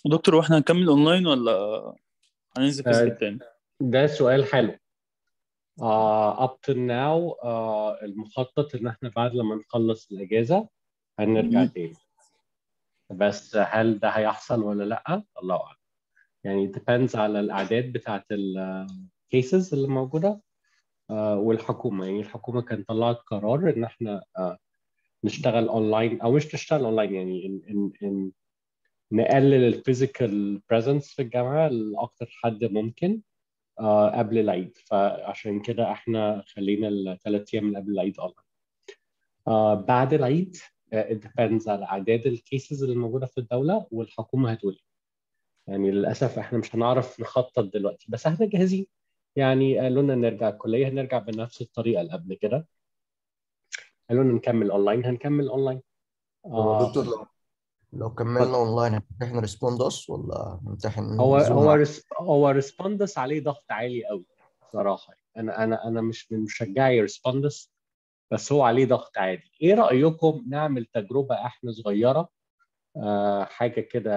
دكتور واحنا هنكمل اونلاين ولا هننزل آه، فيزيكال تاني ده سؤال حلو uh, up to now uh, المخطط ان احنا بعد لما نخلص الاجازه هنرجع مم. تاني بس هل ده هيحصل ولا لا الله اعلم يعني depends على الاعداد بتاعت الكيسز اللي موجوده uh, والحكومه يعني الحكومه كانت طلعت قرار ان احنا uh, نشتغل اونلاين او مش نشتغل اونلاين يعني إن إن إن نقلل الفيزيكال بريزنس في الجامعه لاكتر حد ممكن آه، قبل العيد فعشان كده احنا خلينا الثلاث ايام اللي قبل العيد اونلاين آه بعد العيد آه، it depends على اعداد الكيسز اللي موجوده في الدوله والحكومه هتقول إيه. يعني للاسف احنا مش هنعرف نخطط دلوقتي بس احنا جاهزين يعني قالوا لنا نرجع الكليه هنرجع بنفس الطريقه اللي قبل كده قالوا لنا نكمل اونلاين هنكمل اونلاين هو آه دكتور لو لو كملنا اونلاين هنمتحن ريسبوندس ولا هنمتحن هو زوم هو عادي؟ ريس هو ريسبوندس عليه ضغط عالي قوي صراحه انا انا انا مش من مشجعي ريسبوندس بس هو عليه ضغط عالي ايه رايكم نعمل تجربه احنا صغيره آه حاجه كده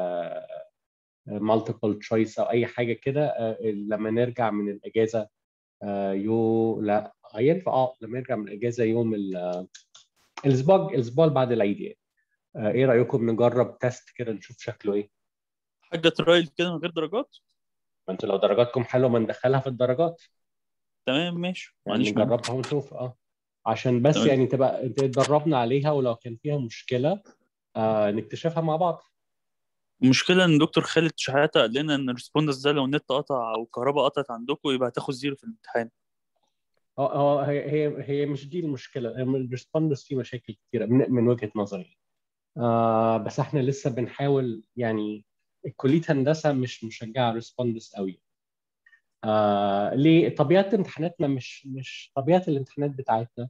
مالتيبل تشويس او اي حاجه كده آه لما نرجع من الاجازه آه يو لا هينفع اه لما نرجع من الاجازه يوم ال- الاسبوع الاسبوع اللي بعد العيد يعني آه ايه رايكم نجرب تيست كده نشوف شكله ايه حاجه ترايل كده من غير درجات ما انتوا لو درجاتكم حلوه ما ندخلها في الدرجات تمام ماشي ما يعني عنديش مانع نجربها ونشوف اه عشان بس تمام. يعني تبقى تدربنا عليها ولو كان فيها مشكله آه نكتشفها مع بعض المشكله ان دكتور خالد شحاته قال لنا ان الريسبوندنس ده لو النت قطع او الكهرباء قطعت عندكم يبقى هتاخد زيرو في الامتحان اه اه هي هي هي مش دي المشكله الريسبوندس فيه مشاكل كتيره من, من وجهه نظري آه بس احنا لسه بنحاول يعني كليه هندسه مش مشجعه ريسبوندس قوي آه ليه طبيعه امتحاناتنا مش مش طبيعه الامتحانات بتاعتنا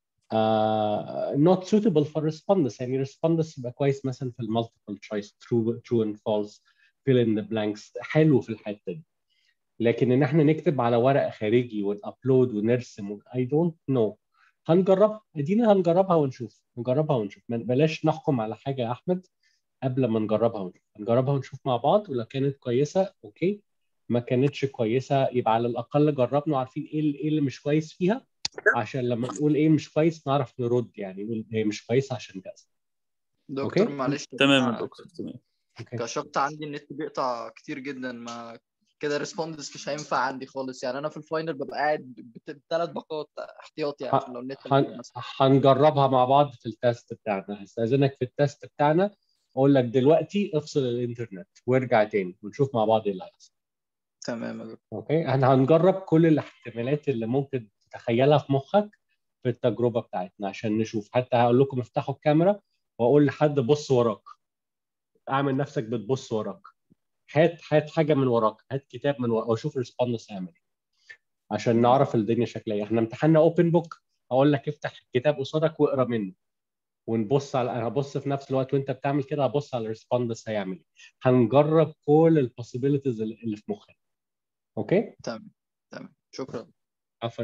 آه not suitable for responders يعني responders يبقى كويس مثلا في المالتيبل choice true true and false fill in the blanks حلو في الحته دي لكن ان احنا نكتب على ورق خارجي ونابلود ونرسم و- I don't know هنجربها ادينا هنجربها ونشوف نجربها ونشوف ما- بلاش نحكم على حاجه يا احمد قبل ما نجربها ونشوف نجربها ونشوف مع بعض ولو كانت كويسه اوكي ما كانتش كويسه يبقى على الاقل جربنا وعارفين ايه اللي- ايه اللي مش كويس فيها عشان لما نقول ايه مش كويس نعرف نرد يعني نقول هي مش كويسه عشان كذا دكتور أوكي. معلش تمام يا أنا دكتور تمام اوكي كشخص عندي النت بيقطع كتير جدا ما كده ريسبوندس مش هينفع عندي خالص يعني انا في الفاينل ببقى قاعد بثلاث باقات احتياطي يعني عشان لو النت هن... نزل مثلا هنجربها مع بعض في التست بتاعنا هستأذنك في التست بتاعنا اقول لك دلوقتي افصل الانترنت وارجع تاني ونشوف مع بعض ايه اللي هيحصل تمام يا دكتور اوكي احنا هنجرب كل الاحتمالات اللي ممكن تتخيلها في مخك في التجربه بتاعتنا عشان نشوف حتى هقول لكم افتحوا الكاميرا واقول لحد بص وراك اعمل نفسك بتبص وراك هات هات حاجه من وراك هات كتاب من وراك وشوف الريسبوندس هيعمل ايه عشان نعرف الدنيا شكلها ايه احنا امتحاننا اوبن بوك اقول لك افتح الكتاب قصادك واقرا منه ونبص على انا هبص في نفس الوقت وانت بتعمل كده هبص على الريسبوندس هيعمل ايه هنجرب كل البوسيبيليتيز اللي في مخنا اوكي تمام تمام شكرا عفوا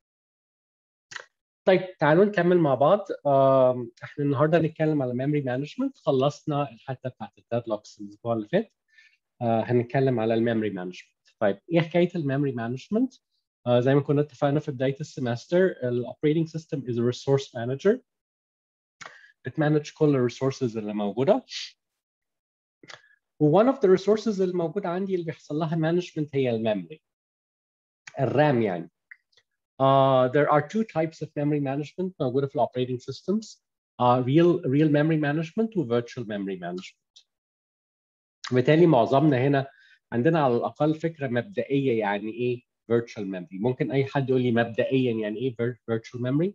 طيب تعالوا نكمل مع بعض آم، احنا النهارده هنتكلم على ميموري مانجمنت خلصنا الحته بتاعت الديدلوكس الاسبوع اللي فات آه، هنتكلم على الميموري مانجمنت طيب ايه حكايه الميموري مانجمنت آه، زي ما كنا اتفقنا في بدايه السمستر الاوبريتنج سيستم از ريسورس مانجر بتمانج كل الريسورسز اللي موجوده و one of the resources اللي موجوده عندي اللي بيحصل لها مانجمنت هي الميموري الرام يعني Uh, there are two types of memory management موجودة في ال operating systems. Uh, real, real memory management و virtual memory management. بالتالي معظمنا هنا عندنا على الأقل فكرة مبدئية يعني إيه virtual memory. ممكن أي حد يقول لي مبدئيا يعني إيه vir- virtual memory؟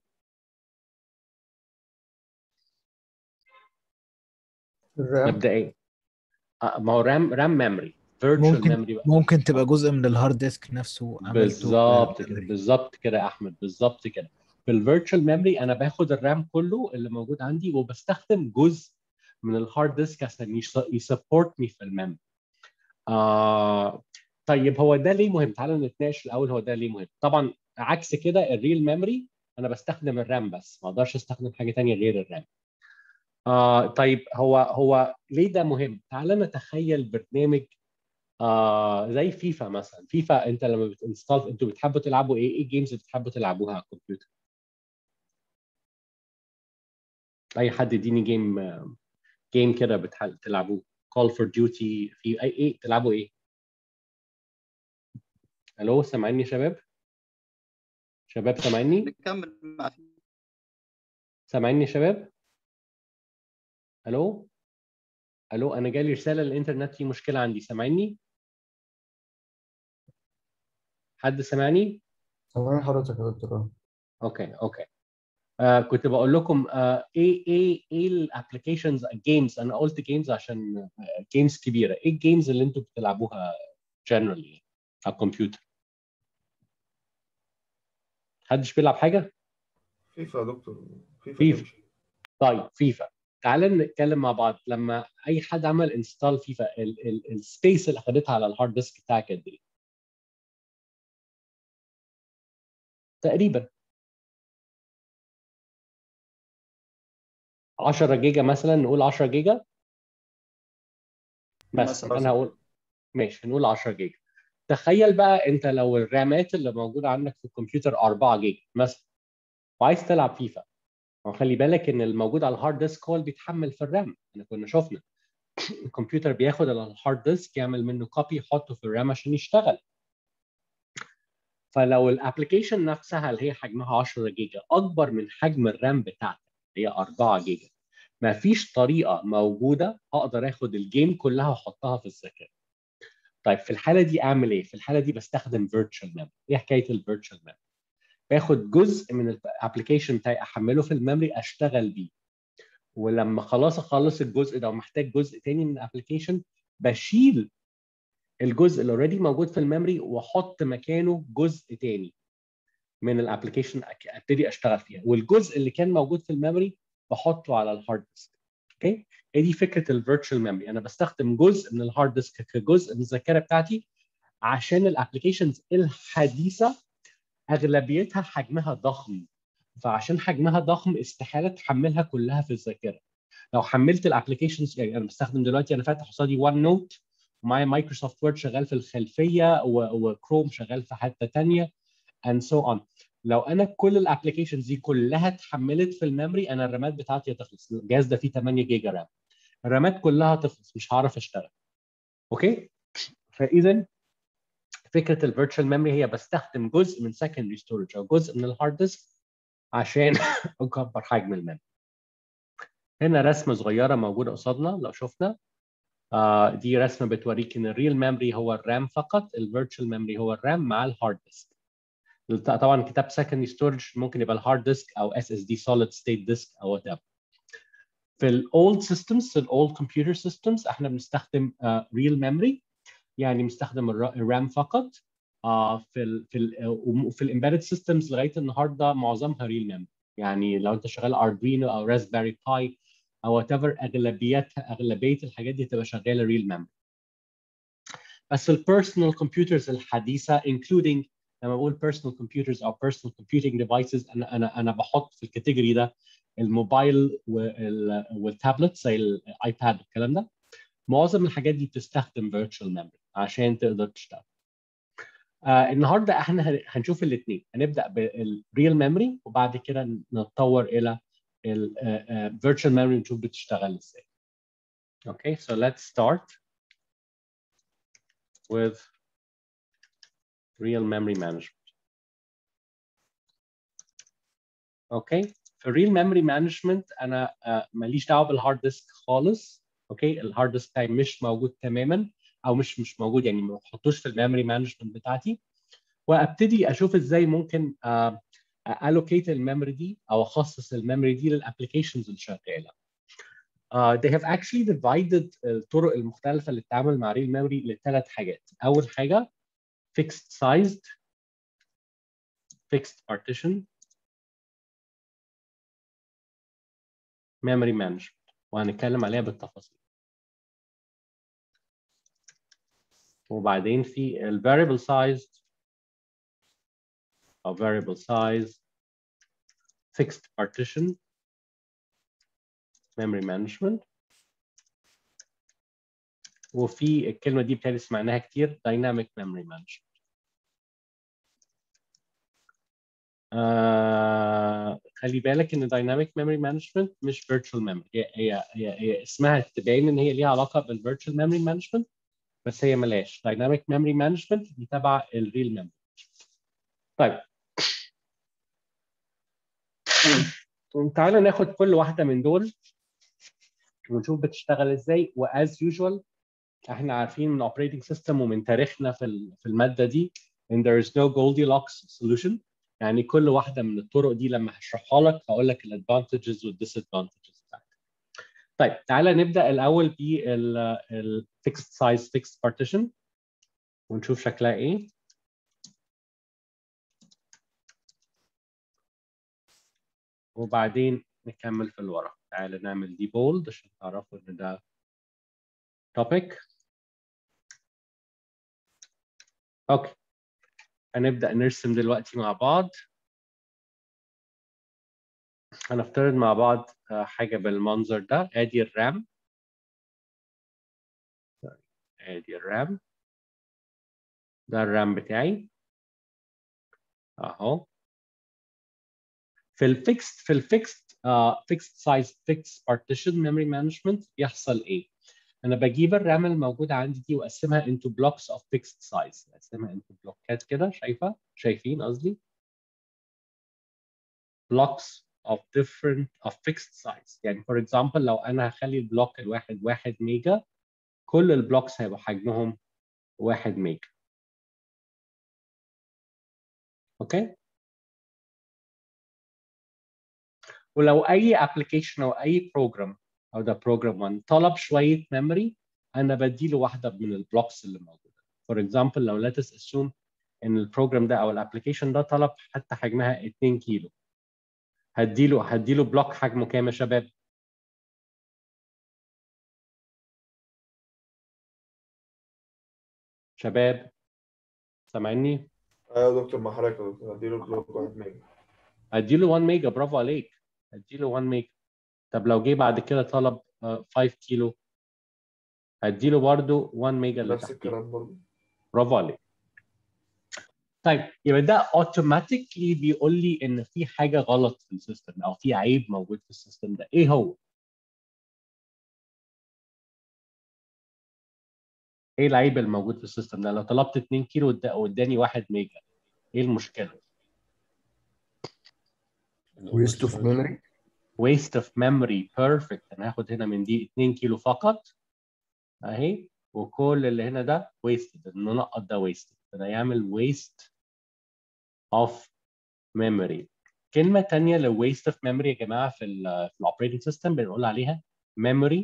الرام مبدئيا. آه، ما هو رام رام memory. virtual ممكن memory بقى. ممكن تبقى جزء من الهارد ديسك نفسه عملته بالظبط كده memory. بالظبط كده يا احمد بالظبط كده في الفيرتشوال ميموري انا باخد الرام كله اللي موجود عندي وبستخدم جزء من الهارد ديسك عشان يسبورت مي في الميموري آه طيب هو ده ليه مهم تعالوا نتناقش الاول هو ده ليه مهم طبعا عكس كده الريل ميموري انا بستخدم الرام بس ما اقدرش استخدم حاجه تانية غير الرام آه طيب هو هو ليه ده مهم؟ تعال نتخيل برنامج آه زي فيفا مثلا، فيفا انت لما بتنستال انتوا بتحبوا تلعبوا ايه؟ ايه الجيمز اللي بتحبوا تلعبوها على الكمبيوتر؟ اي حد يديني جيم جيم كده بتحل تلعبوه كول فور ديوتي في اي ايه تلعبوا ايه؟ الو سامعيني يا شباب؟ شباب سامعيني؟ نكمل مع سامعيني يا شباب؟ الو؟ الو انا جالي رساله الانترنت فيه مشكله عندي سامعيني؟ حد سامعني؟ تمام حضرتك يا دكتور اوكي اوكي آه كنت بقول لكم آه ايه ايه ايه الابلكيشنز جيمز انا قلت جيمز عشان جيمز كبيره ايه الجيمز اللي انتوا بتلعبوها جنرالي على الكمبيوتر محدش بيلعب حاجه فيفا يا دكتور فيفا فيفا. تمشي. طيب فيفا تعال نتكلم مع بعض لما اي حد عمل انستال فيفا السبيس اللي اخدتها على الهارد ديسك بتاعك قد ايه تقريبا 10 جيجا مثلا نقول 10 جيجا بس مثلاً. انا هقول ماشي هنقول 10 جيجا تخيل بقى انت لو الرامات اللي موجوده عندك في الكمبيوتر 4 جيجا مثلا وعايز تلعب فيفا ما خلي بالك ان الموجود على الهارد ديسك هو اللي بيتحمل في الرام احنا كنا شفنا الكمبيوتر بياخد الهارد ديسك يعمل منه كوبي يحطه في الرام عشان يشتغل فلو الابلكيشن نفسها اللي هي حجمها 10 جيجا اكبر من حجم الرام بتاعتك اللي هي 4 جيجا ما فيش طريقه موجوده اقدر اخد الجيم كلها واحطها في الذاكره طيب في الحاله دي اعمل ايه في الحاله دي بستخدم فيرتشوال ميموري ايه حكايه الفيرتشوال ميموري باخد جزء من الابلكيشن بتاعي احمله في الميموري اشتغل بيه ولما خلاص اخلص الجزء ده ومحتاج جزء تاني من الابلكيشن بشيل الجزء اللي اوريدي موجود في الميموري واحط مكانه جزء تاني من الابلكيشن ابتدي اشتغل فيها والجزء اللي كان موجود في الميموري بحطه على الهارد ديسك اوكي هي دي فكره الفيرتشوال ميموري انا بستخدم جزء من الهارد ديسك كجزء من الذاكره بتاعتي عشان الابلكيشنز الحديثه اغلبيتها حجمها ضخم فعشان حجمها ضخم استحاله تحملها كلها في الذاكره لو حملت الابلكيشنز يعني انا بستخدم دلوقتي انا فاتح قصادي وان نوت ومعايا مايكروسوفت وورد شغال في الخلفيه وكروم شغال في حته ثانيه and so on لو انا كل الابلكيشنز دي كلها اتحملت في الميموري انا الرامات بتاعتي هتخلص الجهاز ده فيه 8 جيجا رام الرامات كلها هتخلص مش هعرف اشتغل اوكي فاذا فكره الفيرتشوال ميموري هي بستخدم جزء من سكندري ستورج او جزء من الهارد ديسك عشان اكبر حجم الميموري هنا رسمه صغيره موجوده قصادنا لو شفنا آه دي رسمه بتوريك ان الريل ميموري هو الرام فقط الفيرتشوال ميموري هو الرام مع الهارد ديسك طبعا كتاب سكندري ستورج ممكن يبقى الهارد ديسك او اس اس دي سوليد ستيت ديسك او وات ايفر في الاولد سيستمز الاولد كمبيوتر سيستمز احنا بنستخدم ريل ميموري يعني بنستخدم الرام فقط آه في ال في ال في الامبيدد سيستمز لغايه النهارده معظمها ريل ميموري يعني لو انت شغال اردوينو او راسبيري باي او وات ايفر اغلبيتها اغلبيه الحاجات دي تبقى شغاله ريل ميموري بس البيرسونال كمبيوترز الحديثه including لما بقول personal computers او personal computing devices انا انا انا بحط في الكاتيجوري ده الموبايل والتابلت زي الايباد والكلام ده معظم الحاجات دي بتستخدم virtual memory عشان تقدر تشتغل. آه النهارده احنا هنشوف الاثنين هنبدا بالريل ميموري وبعد كده نتطور الى الفيرتشوال ميموري ونشوف بتشتغل ازاي. Okay, so let's start with real memory management. اوكي في الريل ميموري مانجمنت انا uh, ماليش دعوه بالهارد ديسك خالص اوكي الهارد ديسك بتاعي مش موجود تماما او مش مش موجود يعني ما بحطوش في الميموري مانجمنت بتاعتي وابتدي اشوف ازاي ممكن uh, allocate الميموري دي او اخصص الميموري دي للابلكيشنز اللي شغاله. Uh, they have actually divided الطرق المختلفه للتعامل مع ريل ميموري لثلاث حاجات. اول حاجه fixed sized fixed partition memory management وهنتكلم عليها بالتفاصيل وبعدين في ال variable sized أو variable size fixed partition memory management وفي الكلمه دي بتهيألي سمعناها كتير dynamic memory management آه خلي بالك ان dynamic memory management مش virtual memory هي هي هي, هي اسمها تبين ان هي ليها علاقه بالvirtual memory management بس هي ملاش dynamic memory management دي تبع الريل memory طيب تعالى ناخد كل واحده من دول ونشوف بتشتغل ازاي واز يوجوال احنا عارفين من operating system ومن تاريخنا في ال- في الماده دي ان there is no Goldilocks solution يعني كل واحده من الطرق دي لما هشرحها لك هقول لك الادفانتجز والديسادفانتجز بتاعتها. طيب تعالى نبدا الاول بال fixed size fixed partition ونشوف شكلها ايه. وبعدين نكمل في الورق. تعالى نعمل دي بولد عشان تعرفوا ان ده topic. اوكي. هنبدا نرسم دلوقتي مع بعض. هنفترض مع بعض آه، حاجه بالمنظر ده ادي الرام ادي الرام ده الرام بتاعي اهو في الفيكست في الفيكست فيكست سايز فيكست بارتيشن ميموري مانجمنت يحصل ايه؟ انا بجيب الرام الموجوده عندي دي واقسمها into blocks of fixed size اقسمها into بلوكات كده شايفه؟ شايفين قصدي؟ blocks of different of fixed size يعني for example لو انا هخلي البلوك الواحد واحد ميجا كل البلوكس هيبقوا حجمهم واحد ميجا اوكي ولو اي ابلكيشن او اي بروجرام او ده بروجرام 1 طلب شويه ميموري انا بديله واحده من البلوكس اللي موجوده فور اكزامبل لو ليتس اسيوم ان البروجرام ده او الابلكيشن ده طلب حتى حجمها 2 كيلو هديله هديله بلوك حجمه كام يا شباب؟ شباب سامعني؟ ايوه يا دكتور مع حضرتك يا دكتور هديله بلوك واحد ميجا هديله 1 ميجا برافو عليك هديله 1 ميجا طب لو جه بعد كده طلب آه، 5 كيلو هديله برضه 1 ميجا اللي نفس تحتيه الكلام برضه برافو عليك طيب يبقى ده اوتوماتيكلي بيقول لي ان في حاجه غلط في السيستم او في عيب موجود في السيستم ده ايه هو؟ ايه العيب الموجود في السيستم ده؟ لو طلبت 2 كيلو واد- واداني 1 ميجا ايه المشكله؟ ويست اوف ميموري waste of memory perfect انا هاخد هنا من دي 2 كيلو فقط اهي وكل اللي هنا ده wasted المنقط ده wasted فده يعمل waste of memory كلمة تانية ل waste of memory يا جماعة في ال في الاوبريتنج سيستم بنقول عليها memory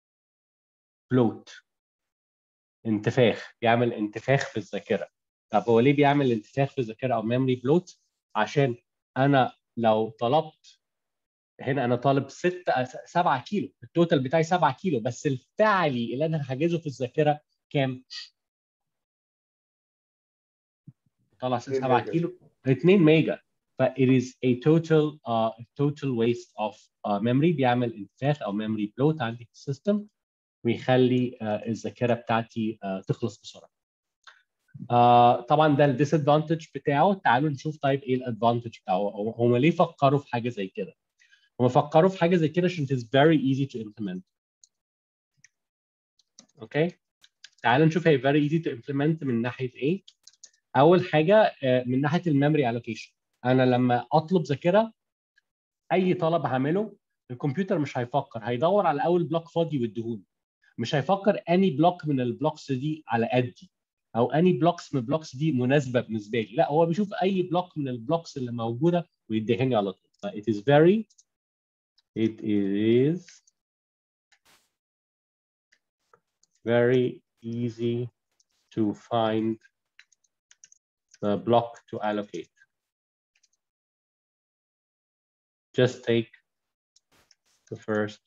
bloat انتفاخ بيعمل انتفاخ في الذاكرة طب هو ليه بيعمل انتفاخ في الذاكرة او memory bloat عشان انا لو طلبت هنا انا طالب 6 7 كيلو التوتال بتاعي 7 كيلو بس الفعلي اللي انا هحجزه في الذاكره كام؟ طلع 2 7 ميجا. كيلو 2 ميجا ف it is a total uh, total waste of uh, memory بيعمل انتفاخ او memory bloat عندي في السيستم ويخلي uh, الذاكره بتاعتي uh, تخلص بسرعه. آه طبعا ده الديسادفانتج بتاعه تعالوا نشوف طيب ايه الادفانتج بتاعه هم ليه فكروا في حاجه زي كده؟ هم فكروا في حاجه زي كده عشان it is very easy to implement. اوكي؟ تعالوا نشوف هي very easy to implement من ناحيه ايه؟ اول حاجه آه، من ناحيه الميموري allocation انا لما اطلب ذاكره اي طلب هعمله الكمبيوتر مش هيفكر هيدور على اول بلوك فاضي ويديهوني مش هيفكر اني بلوك من البلوكس دي على قدي او اني بلوكس من البلوكس دي مناسبه بالنسبه لي لا هو بيشوف اي بلوك من البلوكس اللي موجوده ويديهاني على طول ف it is very it is very easy to find the block to allocate. Just take the first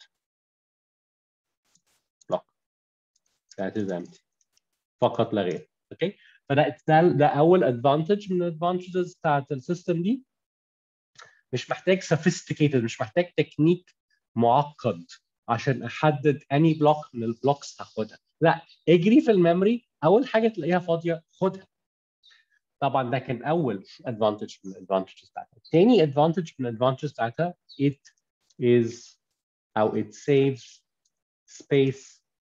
block that is empty. فقط لا غير. اوكي؟ فده ده, ده اول ادفانتج من الادفانتجز بتاعت السيستم دي مش محتاج sophisticated مش محتاج تكنيك معقد عشان احدد اني بلوك من البلوكس هاخدها لا اجري في الميموري اول حاجه تلاقيها فاضيه خدها طبعا ده كان اول ادفانتج من الادفانتجز بتاعتها تاني ادفانتج من الادفانتجز بتاعتها it is او it saves space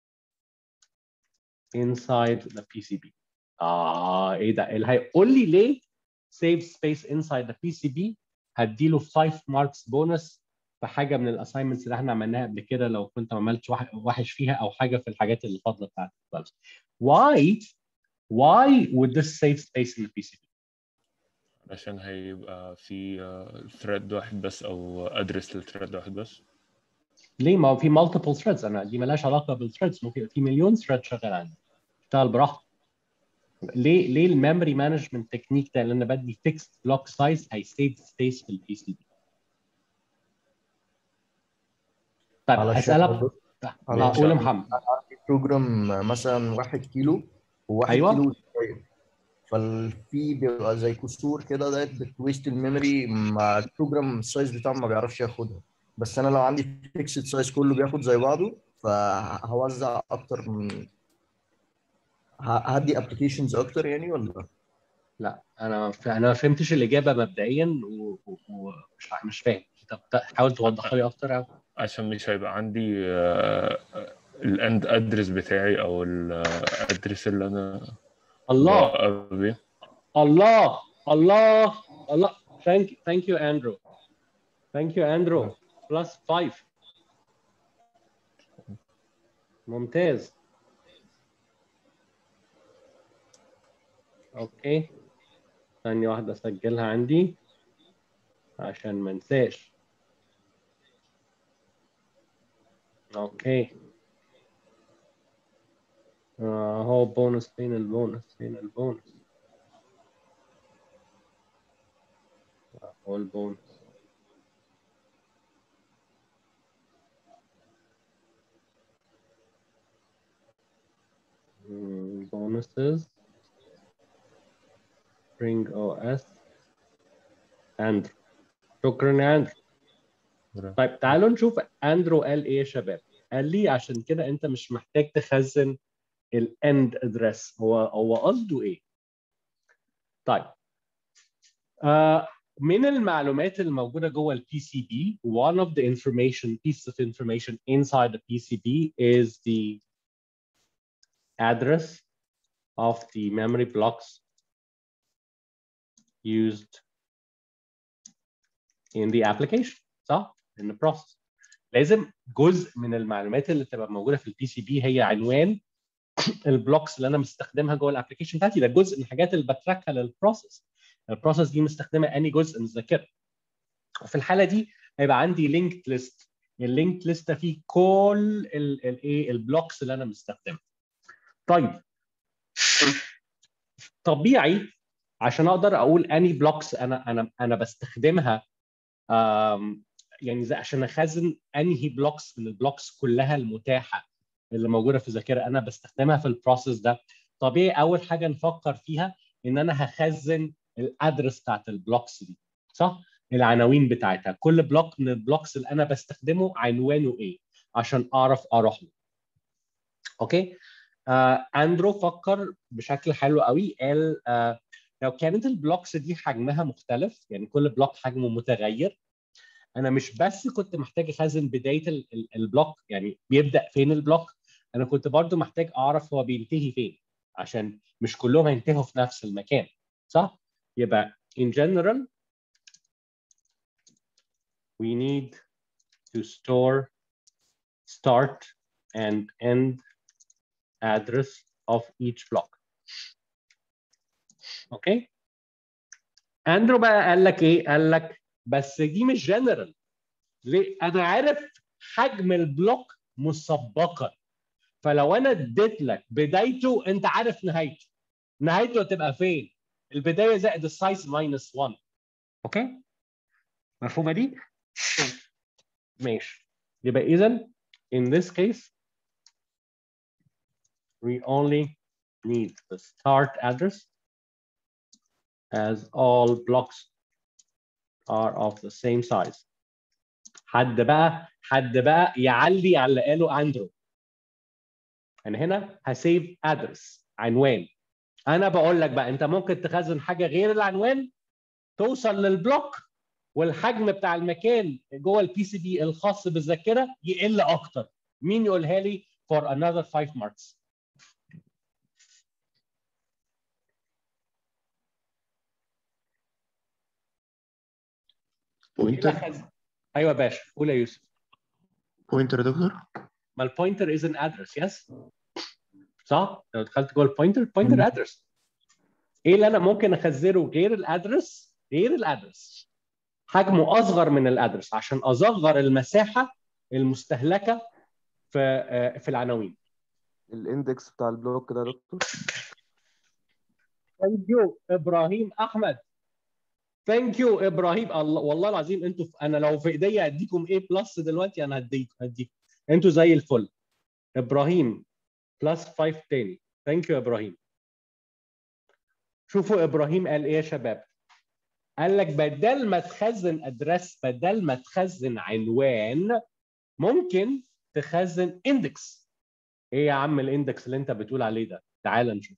inside the PCB اه ايه ده اللي هيقول لي ليه save space inside the PCB هديله 5 ماركس بونس في حاجه من الاساينمنتس اللي احنا عملناها قبل كده لو كنت ما عملتش وحش فيها او حاجه في الحاجات اللي فاضله بتاعت الكلاس why why would this save space in the PCB عشان هيبقى في ثريد واحد بس او ادرس للثريد واحد بس ليه ما هو في multiple threads انا دي مالهاش علاقه بالثريدز ممكن يبقى في مليون ثريد شغال عندي اشتغل براحتك ليه ليه الميموري مانجمنت تكنيك ده اللي انا بدي فيكست بلوك سايز هيسيف سبيس في البي سي بي طيب علشان- اسالك علشان قول يا محمد عندي بروجرام مثلا واحد كيلو وواحد أيوة. كيلو شوية فالفي بيبقى زي كسور كده ده بتويست الميموري مع البروجرام السايز بتاعه ما بيعرفش ياخدها بس انا لو عندي فيكسد سايز كله بياخد زي بعضه فهوزع اكتر من ه- هدي ابلكيشنز اكتر يعني ولا لا انا انا ما فهمتش الاجابه مبدئيا و- و- ومش مش فاهم طب حاول توضحها لي اكتر أو. عشان مش هيبقى عندي الاند ادرس بتاعي او الادرس اللي انا الله بوقف بيه الله الله الله thank thank you Andrew thank you Andrew plus five ممتاز اوكي ثانية واحدة اسجلها عندي عشان ما انساش اوكي آه هو بونس فين البونس فين البونس هو البونس Hmm, bonuses Spring OS اندرو شكرا يا اندرو طيب تعالوا نشوف اندرو قال ايه يا شباب قال لي عشان كده انت مش محتاج تخزن الاند ادرس هو هو قصده ايه طيب آه من المعلومات الموجوده جوه البي سي بي one of the information pieces of information inside the PCB is the address of the memory blocks used in the application صح؟ in the process لازم جزء من المعلومات اللي تبقى موجوده في البي سي بي هي عنوان البلوكس اللي انا مستخدمها جوه الابلكيشن بتاعتي ده جزء من الحاجات اللي بتراكها للبروسيس البروسيس دي مستخدمه اني جزء من الذاكره وفي الحاله دي هيبقى عندي لينكد ليست اللينكد ليست فيه كل الايه البلوكس اللي انا مستخدمها طيب طبيعي عشان اقدر اقول اني بلوكس انا انا انا بستخدمها آم، يعني زي عشان اخزن انهي بلوكس من البلوكس كلها المتاحه اللي موجوده في الذاكره انا بستخدمها في البروسيس ده طبيعي اول حاجه نفكر فيها ان انا هخزن الادرس بتاعت البلوكس دي صح العناوين بتاعتها كل بلوك من البلوكس اللي انا بستخدمه عنوانه ايه عشان اعرف اروح له اوكي آه اندرو فكر بشكل حلو قوي قال آه لو كانت البلوكس دي حجمها مختلف يعني كل بلوك حجمه متغير انا مش بس كنت محتاج اخزن بدايه ال- ال- البلوك يعني بيبدا فين البلوك انا كنت برضو محتاج اعرف هو بينتهي فين عشان مش كلهم هينتهوا في نفس المكان صح يبقى in general we need to store start and end address of each block اوكي اندرو بقى قال لك ايه قال لك بس دي مش جنرال ليه انا عارف حجم البلوك مسبقا فلو انا اديت لك بدايته انت عارف نهايته نهايته هتبقى فين البدايه زائد السايز ماينس 1 اوكي مفهومه دي ماشي يبقى اذا in this case we only need the start address as all blocks are of the same size حد بقى حد بقى يعلي على اللي قاله اندرو انا هنا هسيف ادرس عنوان انا بقول لك بقى انت ممكن تخزن حاجه غير العنوان توصل للبلوك والحجم بتاع المكان جوه البي سي بي الخاص بالذاكره يقل اكتر مين يقولها لي for another 5 marks بوينتر خز... ايوه يا باشا قول يا يوسف بوينتر يا دكتور ما البوينتر از ان ادرس يس صح لو دخلت جوه البوينتر بوينتر ادرس ايه اللي انا ممكن اخزنه غير الادرس غير الادرس حجمه اصغر من الادرس عشان اصغر المساحه المستهلكه في آه، في العناوين الاندكس بتاع البلوك ده يا دكتور ثانك يو ابراهيم احمد ثانك يو ابراهيم الله والله العظيم انتوا انا لو في ايديا اديكم ايه بلس دلوقتي انا هديكم هديكم انتوا زي الفل ابراهيم بلس 5 تاني ثانك يو ابراهيم شوفوا ابراهيم قال ايه يا شباب قال لك بدل ما تخزن ادرس بدل ما تخزن عنوان ممكن تخزن اندكس ايه يا عم الاندكس اللي انت بتقول عليه ده تعال نشوف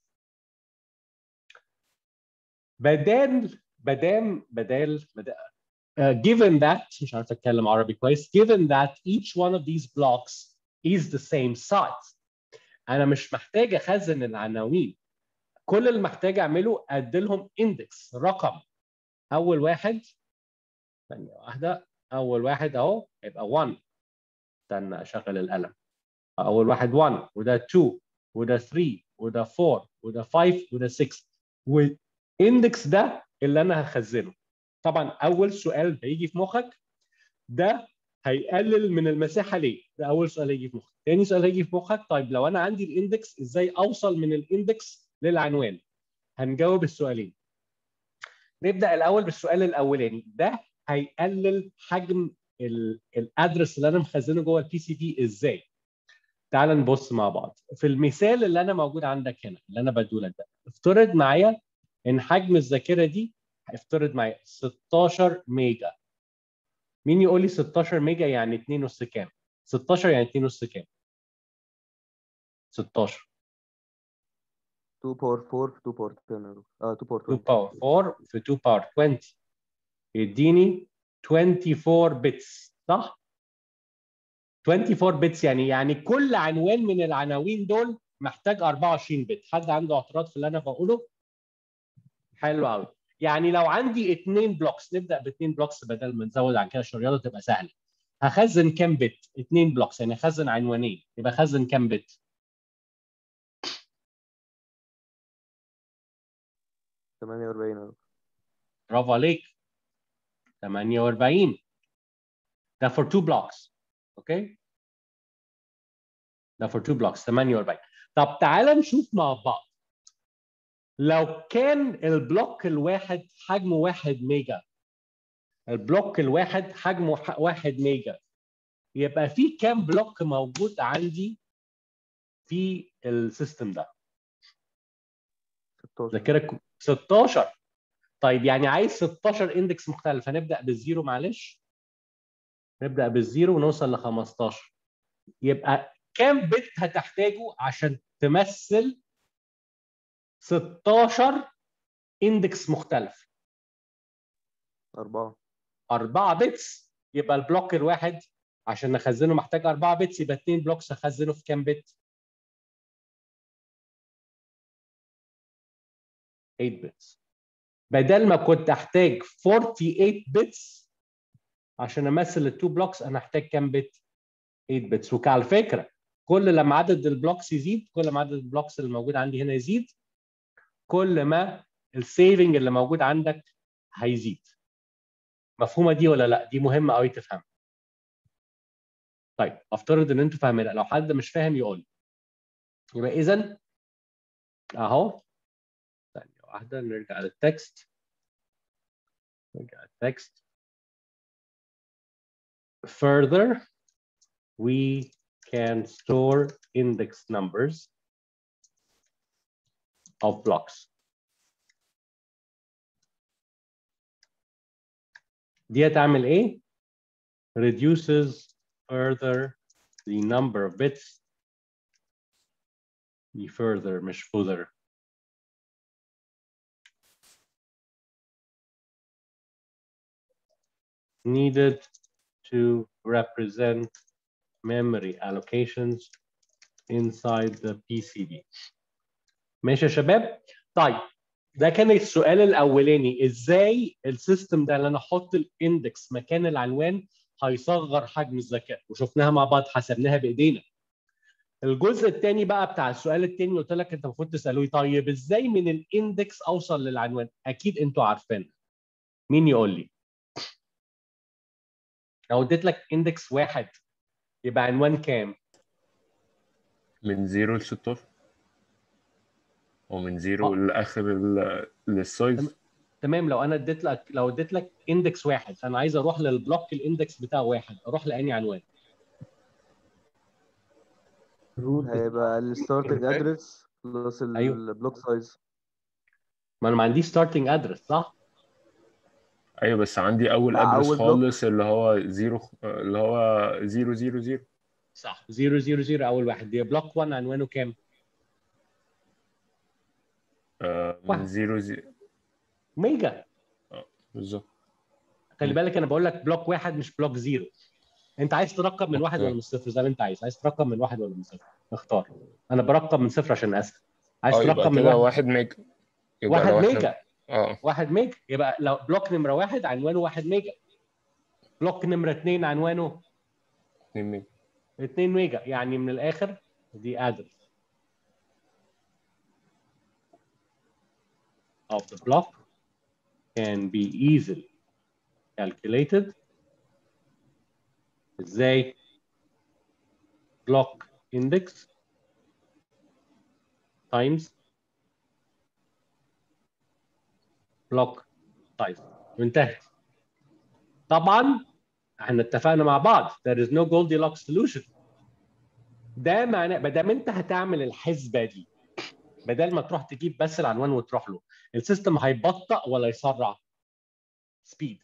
بدال بدام بدال بدال uh, given that مش عارف اتكلم عربي كويس given that each one of these blocks is the same size انا مش محتاج اخزن العناوين كل اللي محتاج اعمله ادي لهم اندكس رقم اول واحد ثانيه واحده اول واحد اهو يبقى 1 استنى اشغل القلم اول واحد 1 وده 2 وده 3 وده 4 وده 5 وده 6 والاندكس ده اللي انا هخزنه طبعا اول سؤال هيجي في مخك ده هيقلل من المساحه ليه؟ ده اول سؤال هيجي في مخك. تاني سؤال هيجي في مخك طيب لو انا عندي الاندكس ازاي اوصل من الاندكس للعنوان؟ هنجاوب السؤالين. نبدا الاول بالسؤال الاولاني ده هيقلل حجم الادرس اللي انا مخزنه جوه البي سي بي ازاي؟ تعال نبص مع بعض. في المثال اللي انا موجود عندك هنا اللي انا بديهولك ده افترض معايا ان حجم الذاكره دي افترض معايا 16 ميجا مين يقول لي 16 ميجا يعني 2 نص كام 16 يعني 2 نص كام 16 2 باور 4 في 2 باور 10 يا دكتور. اه 2 باور 2 20 باور 4 في 2 باور 20 يديني 24 بتس صح 24 بتس يعني يعني كل عنوان من العناوين دول محتاج 24 بت حد عنده اعتراض في اللي انا بقوله حلو قوي يعني لو عندي اثنين بلوكس نبدا باثنين بلوكس بدل ما نزود عن كده عشان الرياضه تبقى سهله هخزن كام بت؟ اثنين بلوكس يعني هخزن عنوانين يبقى خزن كام بت؟ 48 يا دكتور. برافو عليك 48 ده for two blocks اوكي ده for two blocks 48 طب تعالى نشوف مع بعض لو كان البلوك الواحد حجمه 1 ميجا البلوك الواحد حجمه ح- 1 ميجا يبقى في كام بلوك موجود عندي في السيستم ده 16 ذاكره ك- 16 طيب يعني عايز 16 اندكس مختلف هنبدا بالزيرو معلش نبدا بالزيرو ونوصل ل 15 يبقى كام بت هتحتاجه عشان تمثل 16 اندكس مختلف 4 4 بتس يبقى البلوك الواحد عشان نخزنه محتاج 4 بتس يبقى 2 بلوكس هخزنه في كام بت 8 بتس بدل ما كنت احتاج 48 بتس عشان امثل التو بلوكس انا احتاج كام بت 8 بتس وعلى فكره كل لما عدد البلوكس يزيد كل ما عدد البلوكس اللي موجود عندي هنا يزيد كل ما السيفنج اللي موجود عندك هيزيد مفهومه دي ولا لا دي مهمه قوي تفهم طيب افترض ان انتوا فاهمينها لو حد مش فاهم يقول لي. يبقى اذا اهو ثانيه واحده نرجع للتكست نرجع للتكست further we can store index numbers of blocks دي هتعمل ايه reduces further the number of bits the further مش further needed to represent memory allocations inside the PCB ماشي يا شباب طيب ده كان السؤال الاولاني ازاي السيستم ده اللي انا احط الاندكس مكان العنوان هيصغر حجم الذكاء وشفناها مع بعض حسبناها بايدينا الجزء الثاني بقى بتاع السؤال الثاني قلت لك انت المفروض تسالوه طيب ازاي من الاندكس اوصل للعنوان اكيد انتوا عارفينها مين يقول لي لو اديت لك اندكس واحد يبقى عنوان كام من 0 ل 16 ومن 0 لاخر ال- للسايز تمام لو انا اديت لك لو اديت لك اندكس واحد انا عايز اروح للبلوك الاندكس بتاعه واحد اروح لاني عنوان هيبقى الستارتنج ادرس بلس أيوه. البلوك سايز ما انا ما عنديش ستارتنج ادرس صح؟ ايوه بس عندي اول مع ادرس أول بلوك. خالص اللي هو 0 اللي هو 0 0 0 صح 0 0 0 اول واحد دي بلوك 1 عنوانه كام؟ آه، واحد. من 0 0 ميجا بالظبط خلي بالك انا بقول لك بلوك واحد مش بلوك زيرو انت عايز ترقم من واحد أوكي. ولا من صفر زي ما انت عايز عايز ترقم من واحد ولا من صفر اختار انا برقم من صفر عشان اسهل عايز اه يبقى ترقم من كده واحد 1 ميجا يبقى واحد لو إحنا- ميجا اه واحد ميجا يبقى لو بلوك نمره واحد عنوانه واحد ميجا بلوك نمره اثنين عنوانه 2 ميجا 2 ميجا يعني من الاخر دي ادرس of the block can be easily calculated ازاي block index times block size وانتهت طبعا احنا اتفقنا مع بعض there is no Goldilocks solution ده معناه ما دام انت هتعمل الحسبه دي بدل ما تروح تجيب بس العنوان وتروح له السيستم هيبطأ ولا يسرع؟ سبيد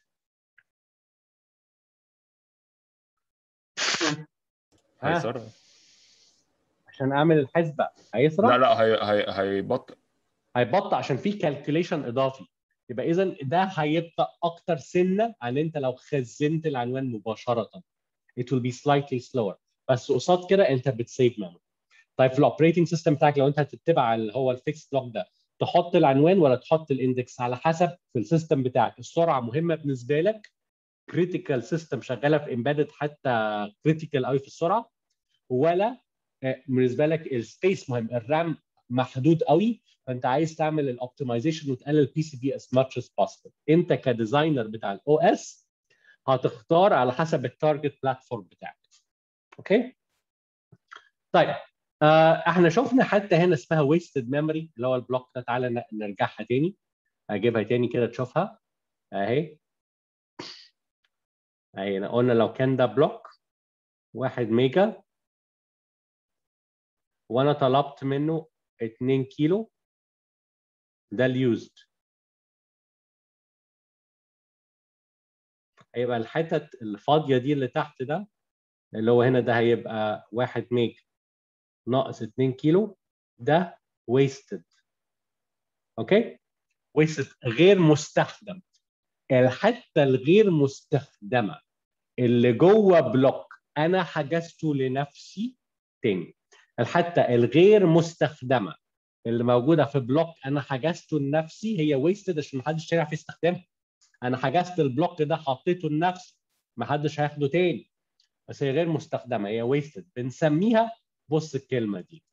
ها هيسرع عشان اعمل الحسبه هيسرع؟ لا لا هي هي هيبطئ هيبطأ عشان في كالكوليشن اضافي يبقى اذا ده هيبقى اكتر سنه عن انت لو خزنت العنوان مباشره it will be slightly slower بس قصاد كده انت بتسيف ميموري طيب في الاوبريتنج سيستم بتاعك لو انت هتتبع اللي هو الفيكس بلوك ده تحط العنوان ولا تحط الاندكس على حسب في السيستم بتاعك السرعه مهمه بالنسبه لك كريتيكال سيستم شغاله في امبيدد حتى كريتيكال قوي في السرعه ولا آه، بالنسبه لك السبيس مهم الرام محدود قوي فانت عايز تعمل الاوبتمايزيشن وتقلل البي سي بي as much as possible انت كديزاينر بتاع الاو اس هتختار على حسب التارجت بلاتفورم بتاعك اوكي طيب آه احنا شفنا حتى هنا اسمها ويستد ميموري اللي هو البلوك ده تعالى ن- نرجعها تاني اجيبها تاني كده تشوفها اهي اهي أنا قلنا لو كان ده بلوك واحد ميجا وانا طلبت منه 2 كيلو ده اليوزد هيبقى الحتت الفاضيه دي اللي تحت ده اللي هو هنا ده هيبقى 1 ميجا ناقص 2 كيلو ده ويستد اوكي ويستد غير مستخدم الحته الغير مستخدمه اللي جوه بلوك انا حجزته لنفسي تاني الحته الغير مستخدمه اللي موجوده في بلوك انا حجزته لنفسي هي ويستد عشان محدش هيعرف يستخدمها انا حجزت البلوك ده حطيته لنفسي محدش هياخده تاني بس هي غير مستخدمه هي ويستد بنسميها بص الكلمه دي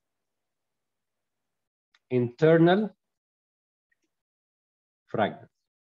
internal fragment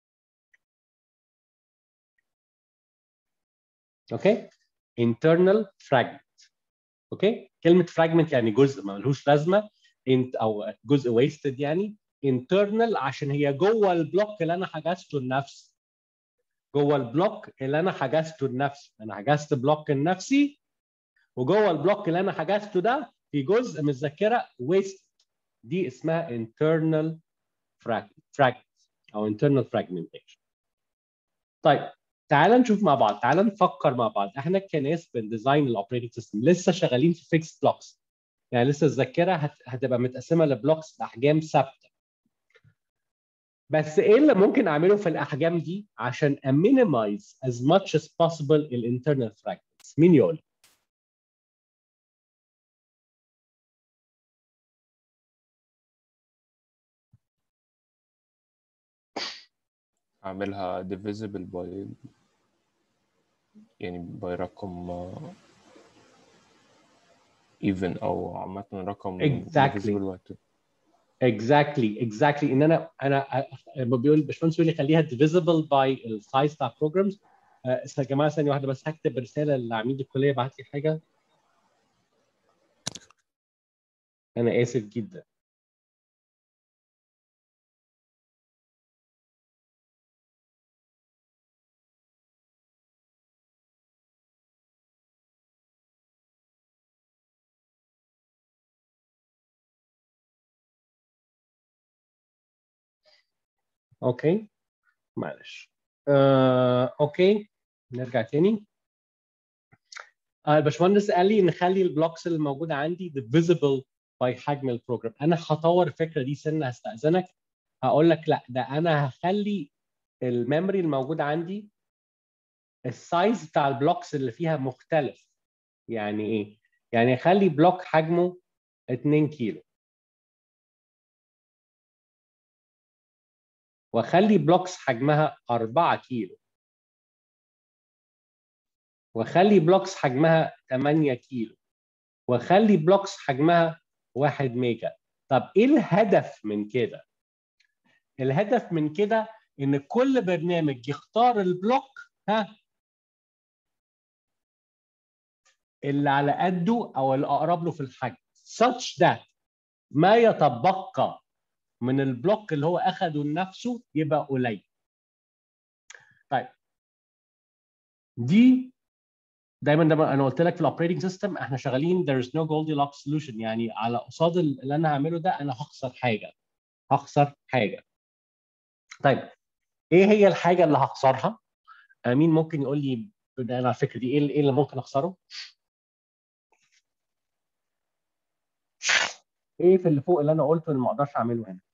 اوكي internal fragment اوكي كلمه fragment يعني جزء ما ملهوش لازمه انت او جزء wasted يعني internal عشان هي جوه البلوك اللي انا حجزته لنفسي جوه البلوك اللي انا حجزته لنفسي انا حجزت بلوك لنفسي وجوه البلوك اللي انا حجزته ده في جزء من الذاكره ويست دي اسمها internal fragment fragment او internal fragmentation طيب تعال نشوف مع بعض تعال نفكر مع بعض احنا كناس بنديزاين الاوبريتنج سيستم لسه شغالين في فيكس بلوكس يعني لسه الذاكره هت... هتبقى متقسمه لبلوكس باحجام ثابته بس ايه اللي ممكن اعمله في الاحجام دي عشان امينيمايز as much as possible الانترنال fragments مين يقول اعملها divisible by يعني باي رقم آه، even او عامة رقم Exactly. divisible by two. exactly exactly ان انا انا لما بيقول باشمهندس يقول لي خليها divisible by السايز بتاع programs آه، يا جماعه ثانيه واحده بس هكتب رساله لعميد الكليه بعت لي حاجه انا اسف جدا اوكي معلش آه، اوكي نرجع تاني آه، الباشمهندس قال لي نخلي البلوكس اللي موجوده عندي divisible by حجم البروجرام انا هطور الفكره دي سنه هستاذنك هقول لك لا ده انا هخلي الميموري الموجود عندي السايز بتاع البلوكس اللي فيها مختلف يعني ايه يعني اخلي بلوك حجمه 2 كيلو واخلي بلوكس حجمها 4 كيلو واخلي بلوكس حجمها 8 كيلو واخلي بلوكس حجمها 1 ميجا طب ايه الهدف من كده الهدف من كده ان كل برنامج يختار البلوك ها اللي على قده او اللي اقرب له في الحجم such that ما يتبقى من البلوك اللي هو اخده لنفسه يبقى قليل طيب دي دايما دايما انا قلت لك في الاوبريتنج سيستم احنا شغالين there is no Goldilocks solution يعني على قصاد اللي انا هعمله ده انا هخسر حاجه هخسر حاجه طيب ايه هي الحاجه اللي هخسرها آه، مين ممكن يقول لي بناء على الفكره دي ايه اللي- إيه اللي ممكن اخسره ايه في اللي فوق اللي انا قلته اللي ما اقدرش اعمله هنا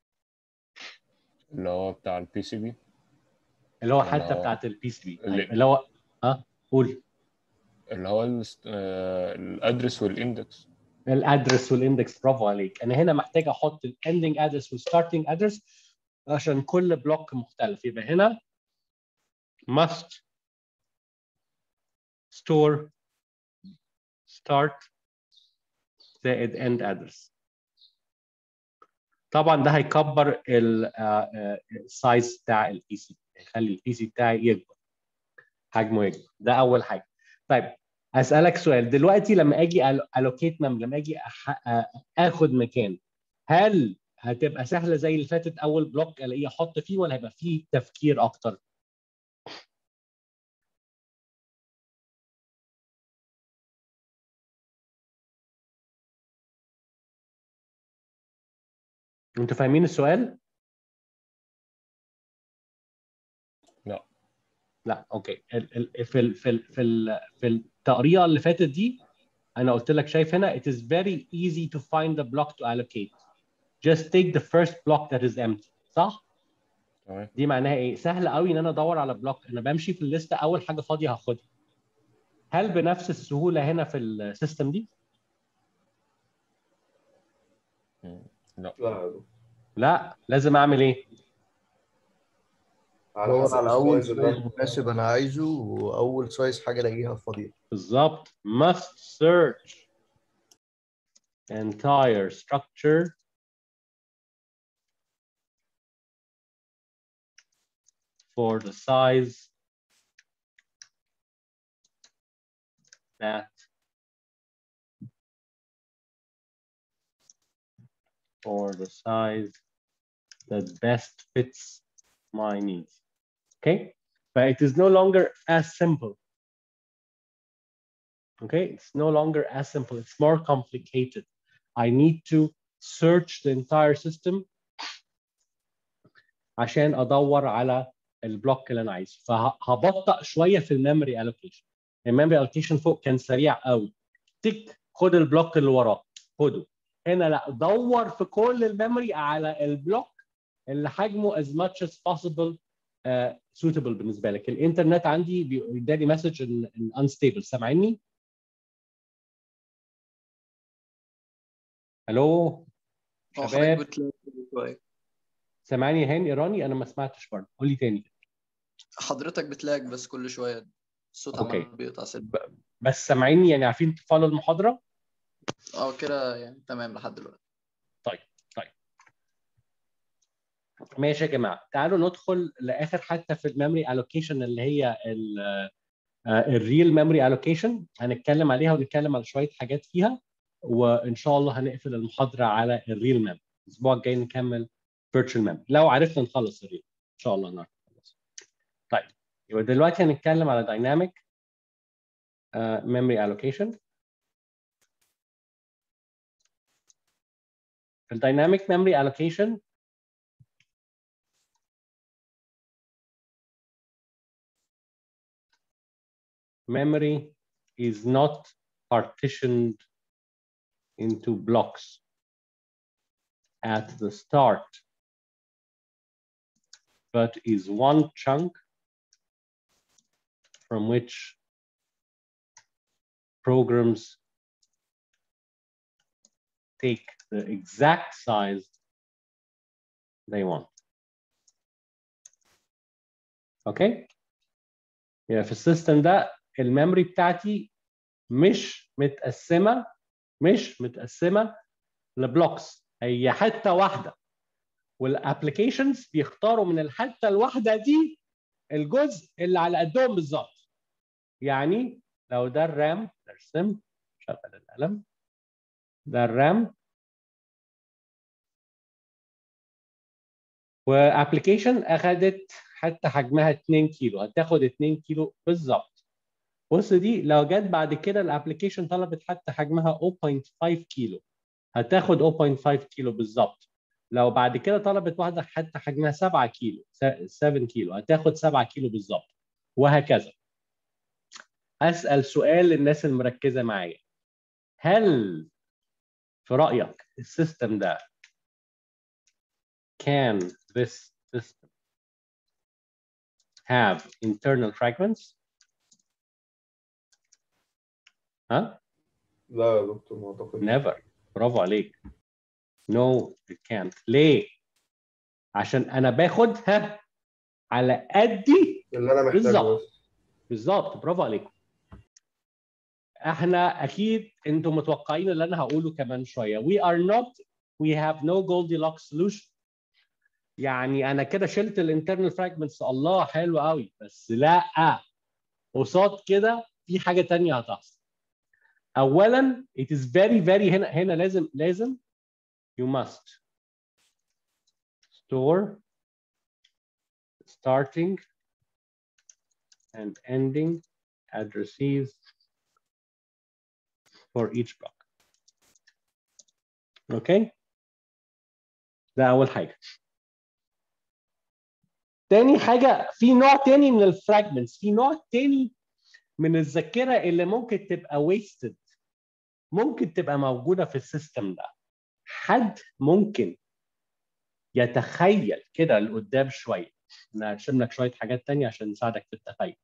اللي هو بتاع البي سي بي اللي هو أنا- حتى بتاعت البي سي بي اللي- اللي هو اه قول اللي هو الست- آه، الادرس والاندكس الادرس والاندكس برافو عليك انا هنا محتاج احط الاندنج ادرس والستارتنج ادرس عشان كل بلوك مختلف يبقى هنا must store start زائد end address طبعا ده هيكبر السايز بتاع البي سي هيخلي البي سي بتاعي يكبر حجمه يكبر ده اول حاجه طيب اسالك سؤال دلوقتي لما اجي الوكيت ميم لما اجي أح- آ- اخد مكان هل هتبقى سهله زي اللي فاتت اول بلوك الاقيه احط فيه ولا هيبقى فيه تفكير اكتر انتوا فاهمين السؤال لا لا اوكي ال ال في ال في ال في ال في التقريره اللي فاتت دي انا قلت لك شايف هنا it is very easy to find the block to allocate just take the first block that is empty صح تمام دي معناها ايه سهل قوي ان انا ادور على بلوك انا بمشي في الليسته اول حاجه فاضيه هاخدها هل بنفس السهوله هنا في السيستم دي مم. لا لا يا دكتور. لا لازم اعمل ايه على دور حسب على اول السايز اللي سايز أنا- مناسب انا عايزه واول سايز حاجه الاقيها فاضيه بالظبط must search entire structure for the size that for the size that best fits my needs. Okay, but it is no longer as simple. Okay, it's no longer as simple, it's more complicated. I need to search the entire system عشان ادور على البلوك اللي انا عايزه فهبطأ شويه في الميموري الوكيشن الميموري الوكيشن فوق كان سريع قوي تك خد البلوك اللي وراه خده هنا لا دور في كل الميموري على البلوك اللي حجمه as much as possible uh, suitable بالنسبه لك الانترنت عندي بيداني مسج ان unstable سامعيني الو هو حضرتك شباب بتلاقي شوية سامعني يا هاني ايراني انا ما سمعتش برضه قول لي تاني حضرتك بتلاقي بس كل شوية الصوت أوكي. عمال بيقطع سلبي بس سامعيني يعني عارفين تفولوا المحاضره اه كده يعني تمام لحد دلوقتي ماشي يا جماعه تعالوا ندخل لاخر حتى في الميموري الوكيشن اللي هي الريل ميموري الوكيشن هنتكلم عليها ونتكلم على شويه حاجات فيها وان شاء الله هنقفل المحاضره على الريل ميموري الاسبوع الجاي نكمل فيرتشوال ميموري لو عرفنا نخلص الريل ان شاء الله نعرف نخلص طيب يبقى دلوقتي هنتكلم على دايناميك ميموري الوكيشن الدايناميك ميموري الوكيشن memory is not partitioned into blocks at the start, but is one chunk from which programs take the exact size they want. Okay? يبقى في السيستم ده الميموري بتاعتي مش متقسمه مش متقسمه لبلوكس هي حته واحده والابلكيشنز بيختاروا من الحته الواحده دي الجزء اللي على قدهم بالظبط يعني لو ده الرام نرسم شغل القلم ده الرام وابلكيشن اخذت حتى حجمها 2 كيلو هتاخد 2 كيلو بالظبط بص دي لو جت بعد كده الابلكيشن طلبت حتى حجمها 0.5 كيلو هتاخد 0.5 كيلو بالظبط لو بعد كده طلبت واحده حتى حجمها 7 كيلو 7 كيلو هتاخد 7 كيلو بالظبط وهكذا اسال سؤال للناس المركزه معايا هل في رايك السيستم ده can this system have internal fragments ها لا يا دكتور ما اعتقدش never برافو عليك no it can't ليه عشان انا باخد ها على قدي اللي انا محتاجه بالظبط. بس بالظبط برافو عليكم احنا اكيد انتم متوقعين اللي انا هقوله كمان شويه we are not we have no Goldilocks solution يعني انا كده شلت الانترنال فراجمنتس الله حلو قوي بس لا قصاد كده في حاجه تانية هتحصل اولا it is very very هنا هنا لازم لازم you must store starting and ending addresses for each block. اوكي ده اول حاجه تاني حاجه في نوع تاني من الفراجمنتس في نوع تاني من الذاكره اللي ممكن تبقى wasted ممكن تبقى موجوده في السيستم ده حد ممكن يتخيل كده لقدام شويه انا هرسم لك شويه حاجات تانية عشان نساعدك في التخيل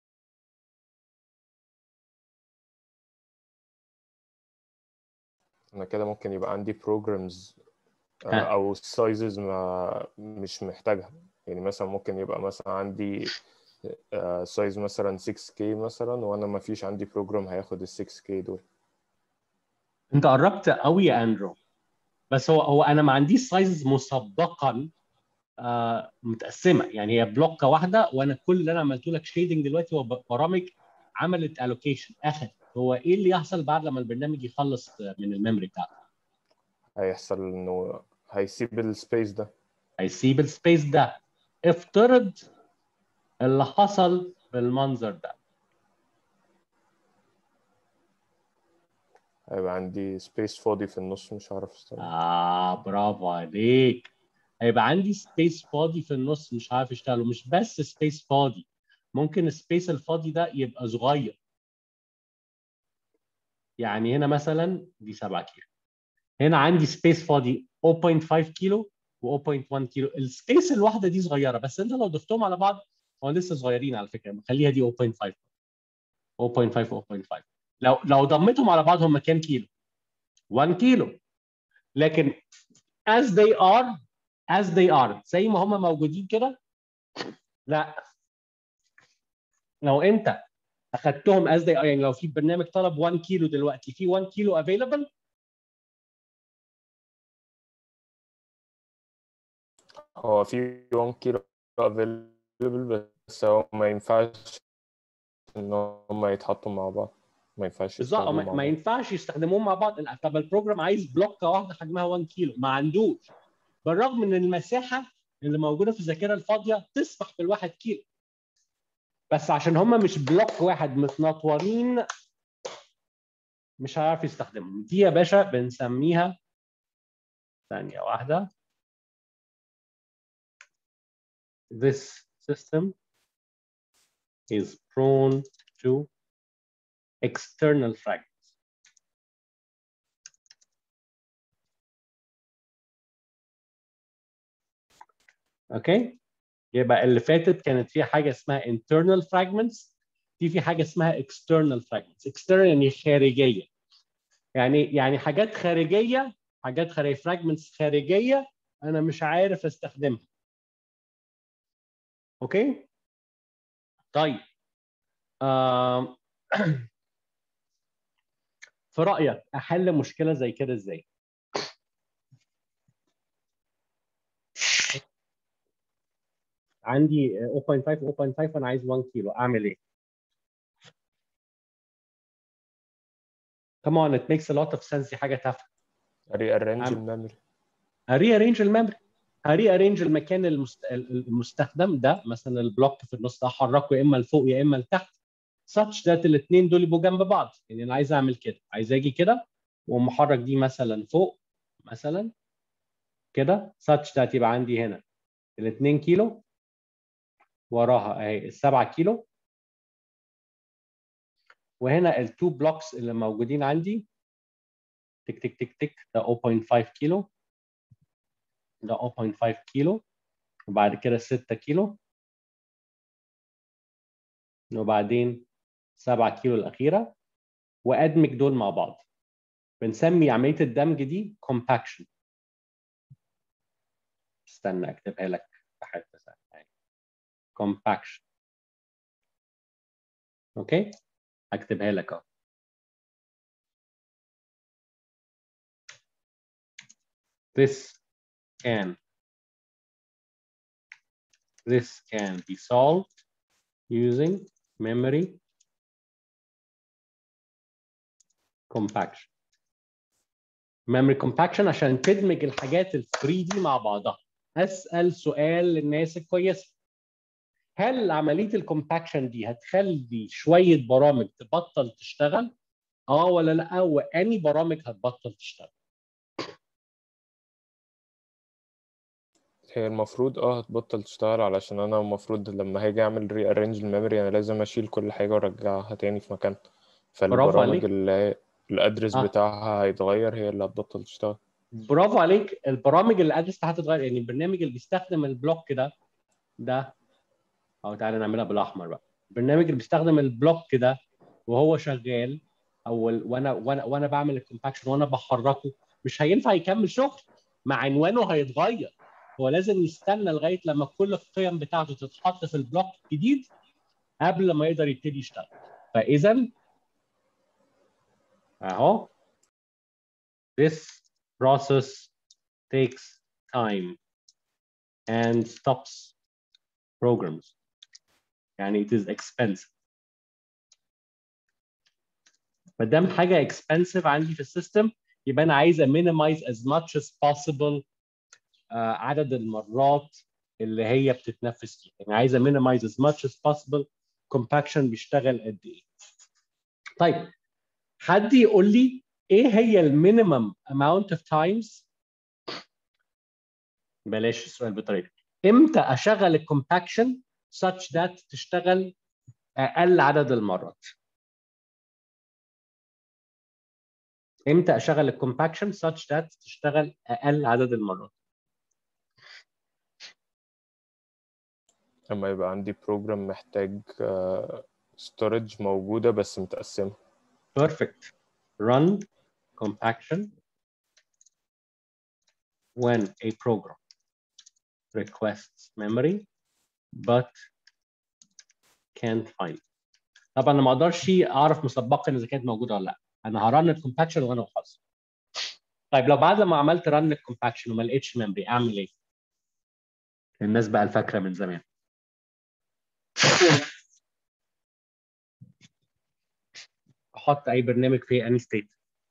انا كده ممكن يبقى عندي بروجرامز ها. او سايزز ما مش محتاجها يعني مثلا ممكن يبقى مثلا عندي سايز مثلا 6K مثلا وانا ما فيش عندي بروجرام هياخد ال 6K دول انت قربت قوي يا اندرو بس هو هو انا ما عنديش سايزز مسبقا آه متقسمه يعني هي بلوكه واحده وانا كل اللي انا عملته لك شيدنج دلوقتي هو برامج عملت الوكيشن اخذ هو ايه اللي يحصل بعد لما البرنامج يخلص من الميموري بتاعته هيحصل انه هيسيب السبيس ده هيسيب السبيس ده افترض اللي حصل بالمنظر ده هيبقى عندي سبيس فاضي في النص مش هعرف استخدمه اه برافو عليك هيبقى عندي سبيس فاضي في النص مش عارف اشتغل ومش بس سبيس فاضي ممكن السبيس الفاضي ده يبقى صغير يعني هنا مثلا دي 7 كيلو هنا عندي سبيس فاضي 0.5 كيلو و0.1 كيلو السبيس الواحده دي صغيره بس انت لو ضفتهم على بعض هو لسه صغيرين على فكره خليها دي 0.5 0.5 0.5 لو لو ضمتهم على بعض هم كام كيلو 1 كيلو لكن as they are as they are زي ما هم موجودين كده لا لو انت اخدتهم as they are يعني لو في برنامج طلب 1 كيلو دلوقتي في 1 كيلو available هو في 1 كيلو available بس هو ما ينفعش ان هم يتحطوا مع بعض ما ينفعش بالظبط يستخدموا ما, مع ما بعض ينفعش يستخدموهم مع بعض لا، طب البروجرام عايز بلوكه واحده حجمها 1 كيلو ما عندوش بالرغم من المساحه اللي موجوده في الذاكره الفاضيه تسمح بالواحد كيلو بس عشان هم مش بلوك واحد متنطورين مش هيعرف يستخدمهم دي يا باشا بنسميها ثانيه واحده this system is prone to external fragments. اوكي يبقى اللي فاتت كانت فيها حاجه اسمها internal fragments دي في حاجه اسمها external fragments external يعني خارجيه يعني يعني حاجات خارجيه حاجات خارجيه fragments خارجيه انا مش عارف استخدمها اوكي طيب آم. في رايك احل مشكله زي كده ازاي عندي 0.5 0.5 وانا عايز 1 كيلو اعمل ايه Come on, it makes a lot of sense دي حاجه تافهه rearrange عم- الميموري هري ارينج الميموري هري ارينج المكان المست... المستخدم ده مثلا البلوك في النص ده احركه يا اما لفوق يا اما لتحت such that الاثنين دول يبقوا جنب بعض يعني انا عايز اعمل كده عايز اجي كده واقوم محرك دي مثلا فوق مثلا كده such that يبقى عندي هنا ال 2 كيلو وراها اهي السبعة كيلو وهنا التو بلوكس اللي موجودين عندي تك تك تك تك ده 0.5 كيلو ده 0.5 كيلو وبعد كده 6 كيلو وبعدين 7 كيلو الأخيرة وأدمج دول مع بعض بنسمي عملية الدمج دي compaction استنى أكتبها لك في حتة ثانية compaction أوكي أكتبها لك أهو this can this can be solved using memory compaction memory compaction عشان تدمج الحاجات الفري دي مع بعضها اسال سؤال للناس الكويسه هل عمليه الكومباكشن دي هتخلي شويه برامج تبطل تشتغل اه ولا لا واني برامج هتبطل تشتغل هي المفروض اه هتبطل تشتغل علشان انا المفروض لما هاجي اعمل ري ارينج الميموري انا لازم اشيل كل حاجه وارجعها تاني في مكانها برافو فالبرامج عليك. اللي هي الادرس آه. بتاعها هيتغير هي اللي هتبطل تشتغل برافو عليك البرامج اللي ادرس هتتغير يعني البرنامج اللي بيستخدم البلوك ده ده او تعالى نعملها بالاحمر بقى البرنامج اللي بيستخدم البلوك ده وهو شغال او ال- وانا وانا وانا بعمل الكومباكشن وانا بحركه مش هينفع يكمل شغل مع عنوانه هيتغير هو لازم يستنى لغايه لما كل القيم بتاعته تتحط في البلوك الجديد قبل ما يقدر يبتدي يشتغل فاذا اهو this process takes time and stops programs يعني it is expensive ما دام حاجه expensive عندي في السيستم يبقى انا عايز minimize as much as possible آه، عدد المرات اللي هي بتتنفس فيها يعني عايز minimize as much as possible compaction بيشتغل قد ايه طيب حد يقول لي ايه هي المينيمم amount of times بلاش السؤال بطريقه امتى اشغل الكومباكشن such that تشتغل اقل عدد المرات امتى اشغل الكومباكشن such that تشتغل اقل عدد المرات لما يبقى عندي بروجرام محتاج ستورج موجودة بس متقسمة perfect run compaction when a program requests memory but can't find طبعا انا ما اقدرش اعرف مسبقا اذا كانت موجوده ولا لا انا هرن الكومباكشن وانا وحظي طيب لو بعد ما عملت رن الكومباكشن وما لقيتش ميموري اعمل ايه؟ الناس بقى الفاكره من زمان احط اي برنامج في اني ستيت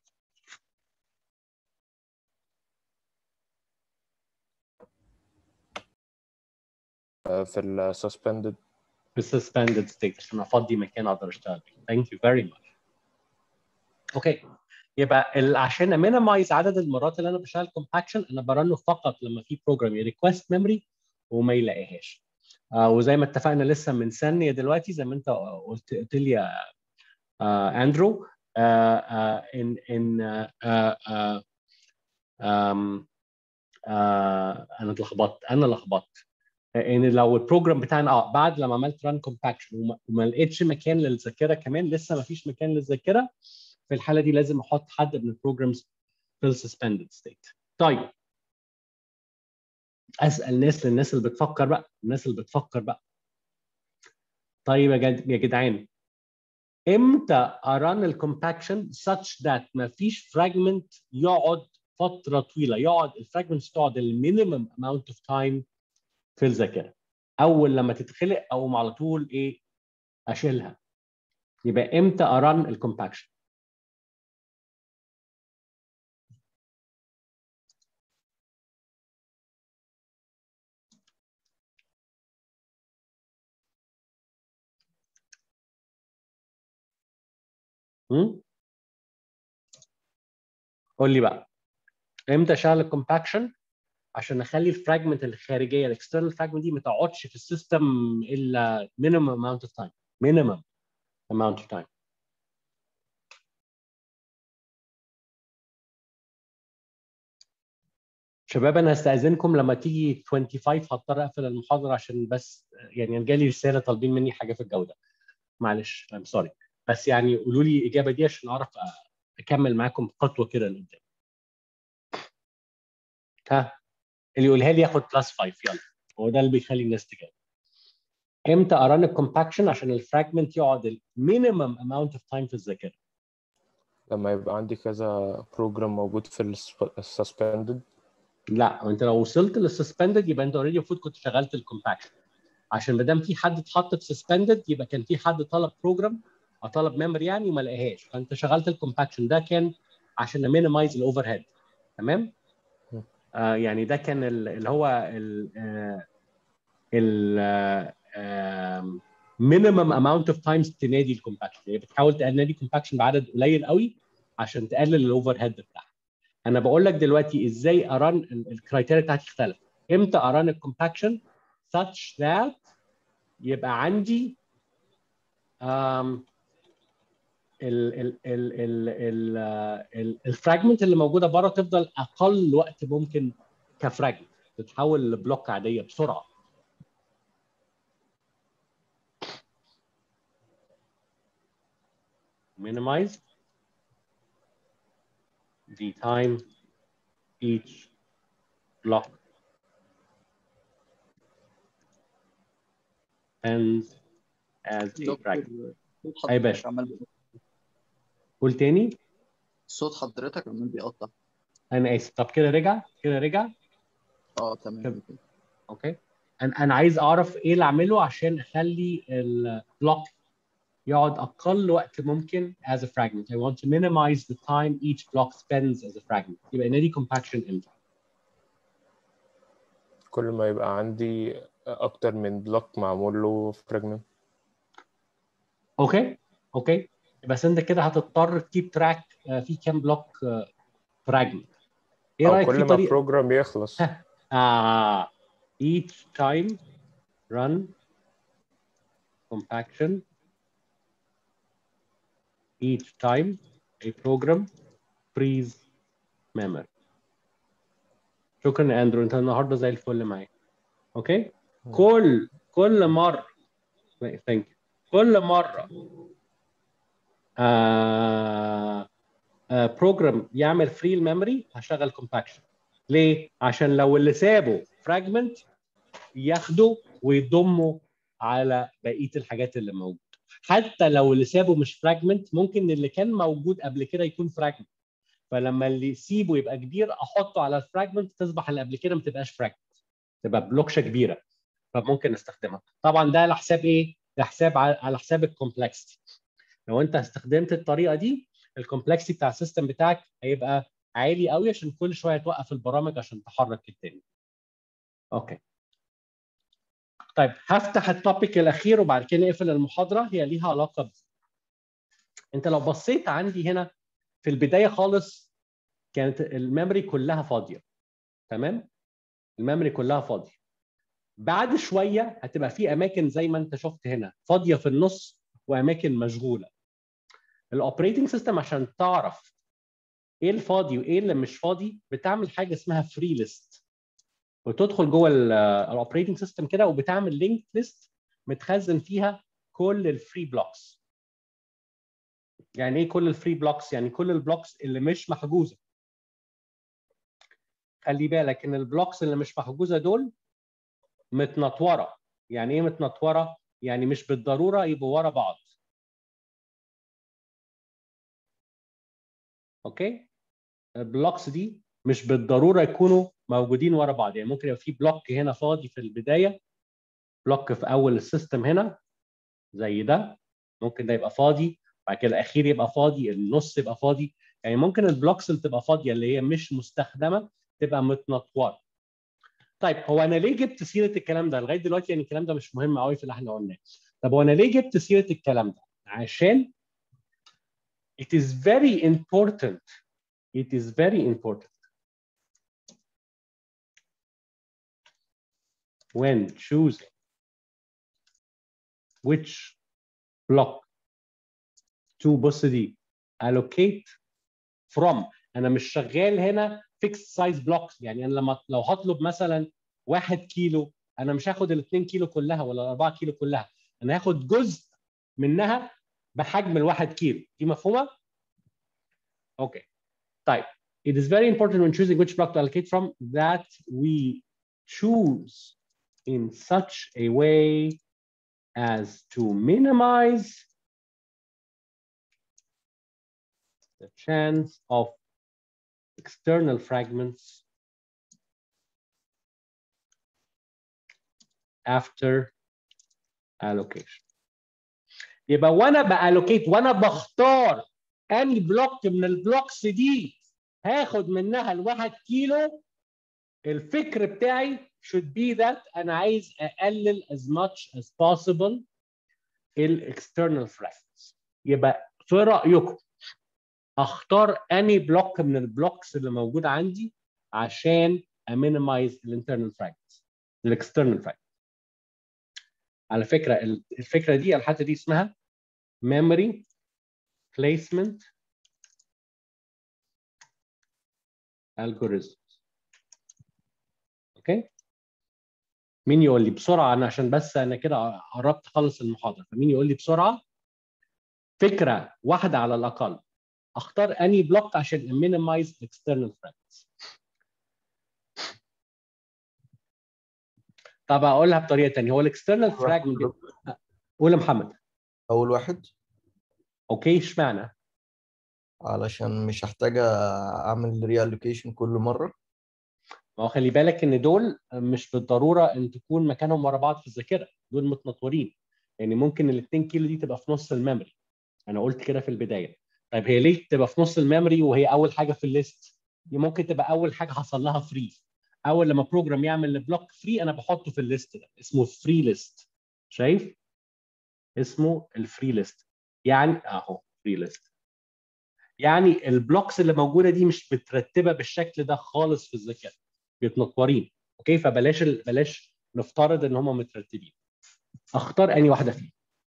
في ال suspended في suspended state عشان افضي مكان اقدر اشتغل فيه thank you very much اوكي يبقى ال- عشان امينيمايز عدد المرات اللي انا بشتغل كومباكشن انا برنه فقط لما في بروجرام يريكوست ميموري وما يلاقيهاش آه وزي ما اتفقنا لسه من ثانيه دلوقتي زي ما انت قلت قلت لي يا آه اندرو آه آه ان ان آه آه آم، آه انا اتلخبطت انا لخبطت ان لو البروجرام بتاعنا اه بعد لما عملت ران كومباكشن وما, وما لقيتش مكان للذاكره كمان لسه ما فيش مكان للذاكره في الحاله دي لازم احط حد من البروجرامز في السسبندد ستيت طيب اسال ناس للناس اللي بتفكر بقى الناس اللي بتفكر بقى طيب يا جد- يا جدعان امتى اران الكومباكشن such that ما فيش فراجمنت يقعد فتره طويله يقعد الفراجمنتس تقعد المينيمم اماونت اوف تايم في الذاكره اول لما تتخلق اقوم على طول ايه اشيلها يبقى امتى اران الكومباكشن هم؟ قول لي بقى امتى اشغل الكومباكشن عشان اخلي الفراجمنت الخارجيه الاكسترنال فراجمنت دي ما تقعدش في السيستم الا minimum amount of time minimum amount of time شباب انا هستاذنكم لما تيجي 25 هضطر اقفل المحاضره عشان بس يعني أنا جالي رساله طالبين مني حاجه في الجوده معلش I'm sorry بس يعني قولوا لي الاجابه دي عشان اعرف اكمل معاكم خطوه كده لقدام ها اللي يقولها لي ياخد بلس 5 يلا هو ده اللي بيخلي الناس تجاوب امتى اران الكومباكشن عشان الفراجمنت يقعد المينيمم اماونت اوف تايم في الذاكره لما يبقى عندي كذا بروجرام موجود في ال suspended لا انت لو وصلت للسسبندد يبقى انت اوريدي المفروض كنت شغلت الكومباكشن عشان ما دام في حد اتحط في سسبندد يبقى كان في حد طلب بروجرام او طلب ميموري يعني وما لقاهاش فانت شغلت الكومباكشن ده كان عشان مينيمايز الاوفر هيد تمام آه يعني ده كان ال- اللي هو ال آه، ال مينيمم اماونت اوف تايمز تنادي الكومباكشن يعني بتحاول تنادي كومباكشن بعدد قليل قوي عشان تقلل الاوفر هيد بتاعها انا بقول لك دلوقتي ازاي اران الكرايتيريا بتاعتي اختلف امتى اران الكومباكشن such that يبقى عندي um, ال ال ال ال ال ال الفراجمنت اللي موجوده بره تفضل اقل وقت ممكن كفراجمنت تتحول لبلوك عاديه بسرعه minimize the time each block ends as a fragment. صوت أي باشا. حضرتك عمال بيقطع. قول تاني صوت حضرتك عمال بيقطع انا اسف طب كده رجع كده رجع اه تمام كده. اوكي انا انا عايز اعرف ايه اللي اعمله عشان اخلي البلوك يقعد اقل وقت ممكن as a fragment I want to minimize the time each block spends as a fragment يبقى نادي compaction امتى كل ما يبقى عندي اكتر من بلوك معمول له فراجمنت اوكي اوكي بس انت كده هتضطر تكيب تراك في كام بلوك فراجمنت ايه او رايك كل في ما طريقه بروجرام يخلص ها. آه each time run compaction each time a program freeze memory شكرا يا اندرو انت النهارده زي الفل معايا اوكي كل كل مره ثانك كل مره آه آه بروجرام يعمل فري الميموري هشغل كومباكشن ليه؟ عشان لو اللي سابه فراجمنت ياخده ويضمه على بقيه الحاجات اللي موجوده حتى لو اللي سابه مش فراجمنت ممكن اللي كان موجود قبل كده يكون فراجمنت فلما اللي يسيبه يبقى كبير احطه على الفراجمنت تصبح اللي قبل كده ما تبقاش فراجمنت تبقى بلوكشه كبيره فممكن نستخدمها طبعا ده على حساب ايه؟ ده حساب على حساب الكومبلكسيتي لو انت استخدمت الطريقه دي الكومبلكسيتي بتاع السيستم بتاعك هيبقى عالي قوي عشان كل شويه توقف البرامج عشان تحرك التاني اوكي طيب هفتح التوبيك الاخير وبعد كده نقفل المحاضره هي ليها علاقه ب... انت لو بصيت عندي هنا في البدايه خالص كانت الميموري كلها فاضيه تمام الميموري كلها فاضيه بعد شويه هتبقى في اماكن زي ما انت شفت هنا فاضيه في النص واماكن مشغوله الاوبريتنج سيستم عشان تعرف ايه الفاضي وايه اللي مش فاضي بتعمل حاجه اسمها فري ليست وتدخل جوه الاوبريتنج سيستم كده وبتعمل لينك ليست متخزن فيها كل الفري بلوكس يعني ايه كل الفري بلوكس يعني كل البلوكس اللي مش محجوزه خلي بالك ان البلوكس اللي مش محجوزه دول متنطوره يعني ايه متنطوره يعني مش بالضروره يبقوا ورا بعض اوكي البلوكس دي مش بالضروره يكونوا موجودين ورا بعض يعني ممكن يبقى في بلوك هنا فاضي في البدايه بلوك في اول السيستم هنا زي ده ممكن ده يبقى فاضي بعد كده الاخير يبقى فاضي النص يبقى فاضي يعني ممكن البلوكس اللي تبقى فاضيه اللي هي مش مستخدمه تبقى متنطوره طيب هو انا ليه جبت سيره الكلام ده لغايه دلوقتي يعني الكلام ده مش مهم قوي في اللي احنا قلناه طب هو انا ليه جبت سيره الكلام ده عشان it is very important it is very important when choosing which block to بص دي allocate from انا مش شغال هنا fixed size blocks يعني انا لما لو هطلب مثلا 1 كيلو انا مش هاخد ال 2 كيلو كلها ولا ال 4 كيلو كلها انا هاخد جزء منها بحجم ال 1 كيلو دي مفهومه؟ اوكي طيب it is very important when choosing which block to allocate from that we choose in such a way as to minimize the chance of external fragments after allocation. يبقى وانا بالوكيت وانا بختار اني بلوك من البلوكس دي هاخد منها الواحد كيلو الفكر بتاعي should be that انا عايز اقلل as much as possible الاكسترنال fragments يبقى في رايكم اختار اني بلوك من البلوكس اللي موجوده عندي عشان امينيمايز الانترنال fragments الاكسترنال fragments على فكره الفكره دي الحته دي اسمها memory placement algorithms اوكي مين يقول لي بسرعه انا عشان بس انا كده قربت اخلص المحاضره فمين يقول لي بسرعه فكره واحده على الاقل اختار اني بلوك عشان minimize external threats طب اقولها بطريقه ثانيه هو الاكسترنال فراجمنت قول يا محمد اول واحد اوكي اشمعنى علشان مش هحتاج اعمل ري الوكيشن كل مره ما هو خلي بالك ان دول مش بالضروره ان تكون مكانهم ورا بعض في الذاكره دول متنطورين يعني ممكن ال 2 كيلو دي تبقى في نص الميموري انا قلت كده في البدايه طيب هي ليه تبقى في نص الميموري وهي اول حاجه في الليست دي ممكن تبقى اول حاجه حصل لها فري اول لما بروجرام يعمل بلوك فري انا بحطه في الليست ده اسمه فري ليست شايف اسمه الفري ليست يعني اهو فري ليست يعني البلوكس اللي موجوده دي مش مترتبه بالشكل ده خالص في الذاكره متنطورين اوكي فبلاش ال... بلاش نفترض ان هم مترتبين اختار اني واحده فيهم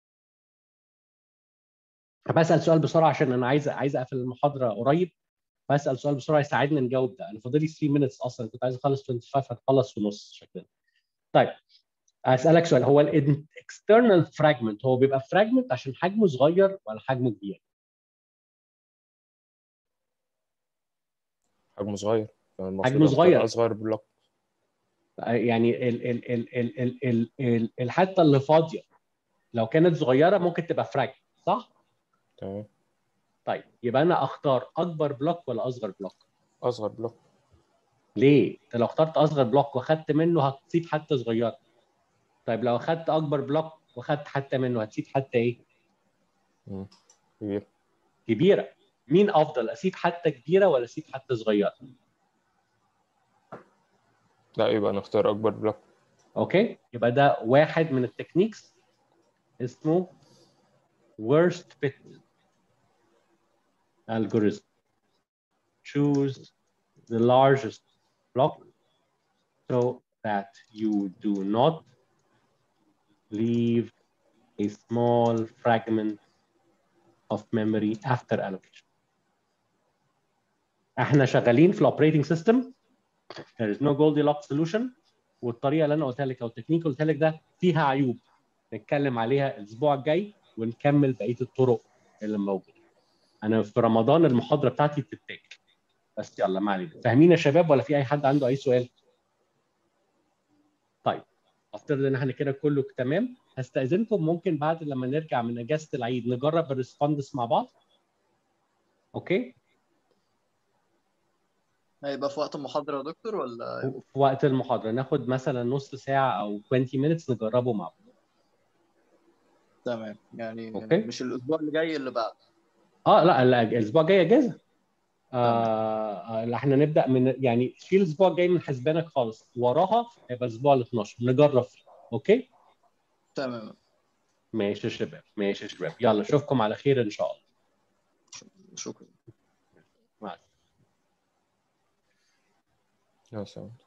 بسال سؤال بسرعه عشان انا عايز عايز اقفل المحاضره قريب بسال سؤال بسرعه يساعدنا نجاوب ده انا فاضل لي 3 minutes اصلا كنت عايز اخلص 25 هتخلص ونص شكلنا طيب هسالك سؤال هو الاكسترنال فراجمنت هو بيبقى فراجمنت عشان حجمه صغير ولا حجمه كبير؟ حجمه صغير المفروض حجمه أختار صغير. اصغر بلوك يعني ال ال ال ال ال ال ال الحته اللي فاضيه لو كانت صغيره ممكن تبقى فراجمنت صح؟ تمام طيب يبقى انا اختار اكبر بلوك ولا اصغر بلوك؟ اصغر بلوك ليه؟ انت لو اخترت اصغر بلوك واخدت منه هتسيب حته صغيره. طيب لو اخدت اكبر بلوك واخدت حته منه هتسيب حته ايه؟ مم. كبير كبيره. مين افضل اسيب حته كبيره ولا اسيب حته صغيره؟ لا يبقى نختار اكبر بلوك اوكي؟ يبقى ده واحد من التكنيكس اسمه worst fit algorithm. Choose the largest block so that you do not leave a small fragment of memory after allocation. احنا شغالين في الاوبريتنج سيستم there is no Goldilocks solution والطريقه اللي انا قلتها لك او التكنيك اللي قلتها لك ده فيها عيوب نتكلم عليها الاسبوع الجاي ونكمل بقيه الطرق اللي موجوده. انا في رمضان المحاضره بتاعتي بتتاكل بس يلا ما علينا فاهمين يا شباب ولا في اي حد عنده اي سؤال؟ طيب افترض ان احنا كده كله تمام هستاذنكم ممكن بعد لما نرجع من اجازه العيد نجرب الريسبوندس مع بعض اوكي هيبقى في وقت المحاضرة يا دكتور ولا في وقت المحاضره ناخد مثلا نص ساعه او 20 minutes نجربه مع بعض تمام يعني أوكي. مش الأسبوع اللي جاي اللي بعد اه لا لا الاسبوع الجاي اجازه آه آه، احنا نبدا من يعني شيل الاسبوع الجاي من حسبانك خالص وراها هيبقى الاسبوع ال 12 نجرب فيه اوكي تمام ماشي يا شباب ماشي يا شباب يلا اشوفكم على خير ان شاء الله شكرا مع السلامه يا سلام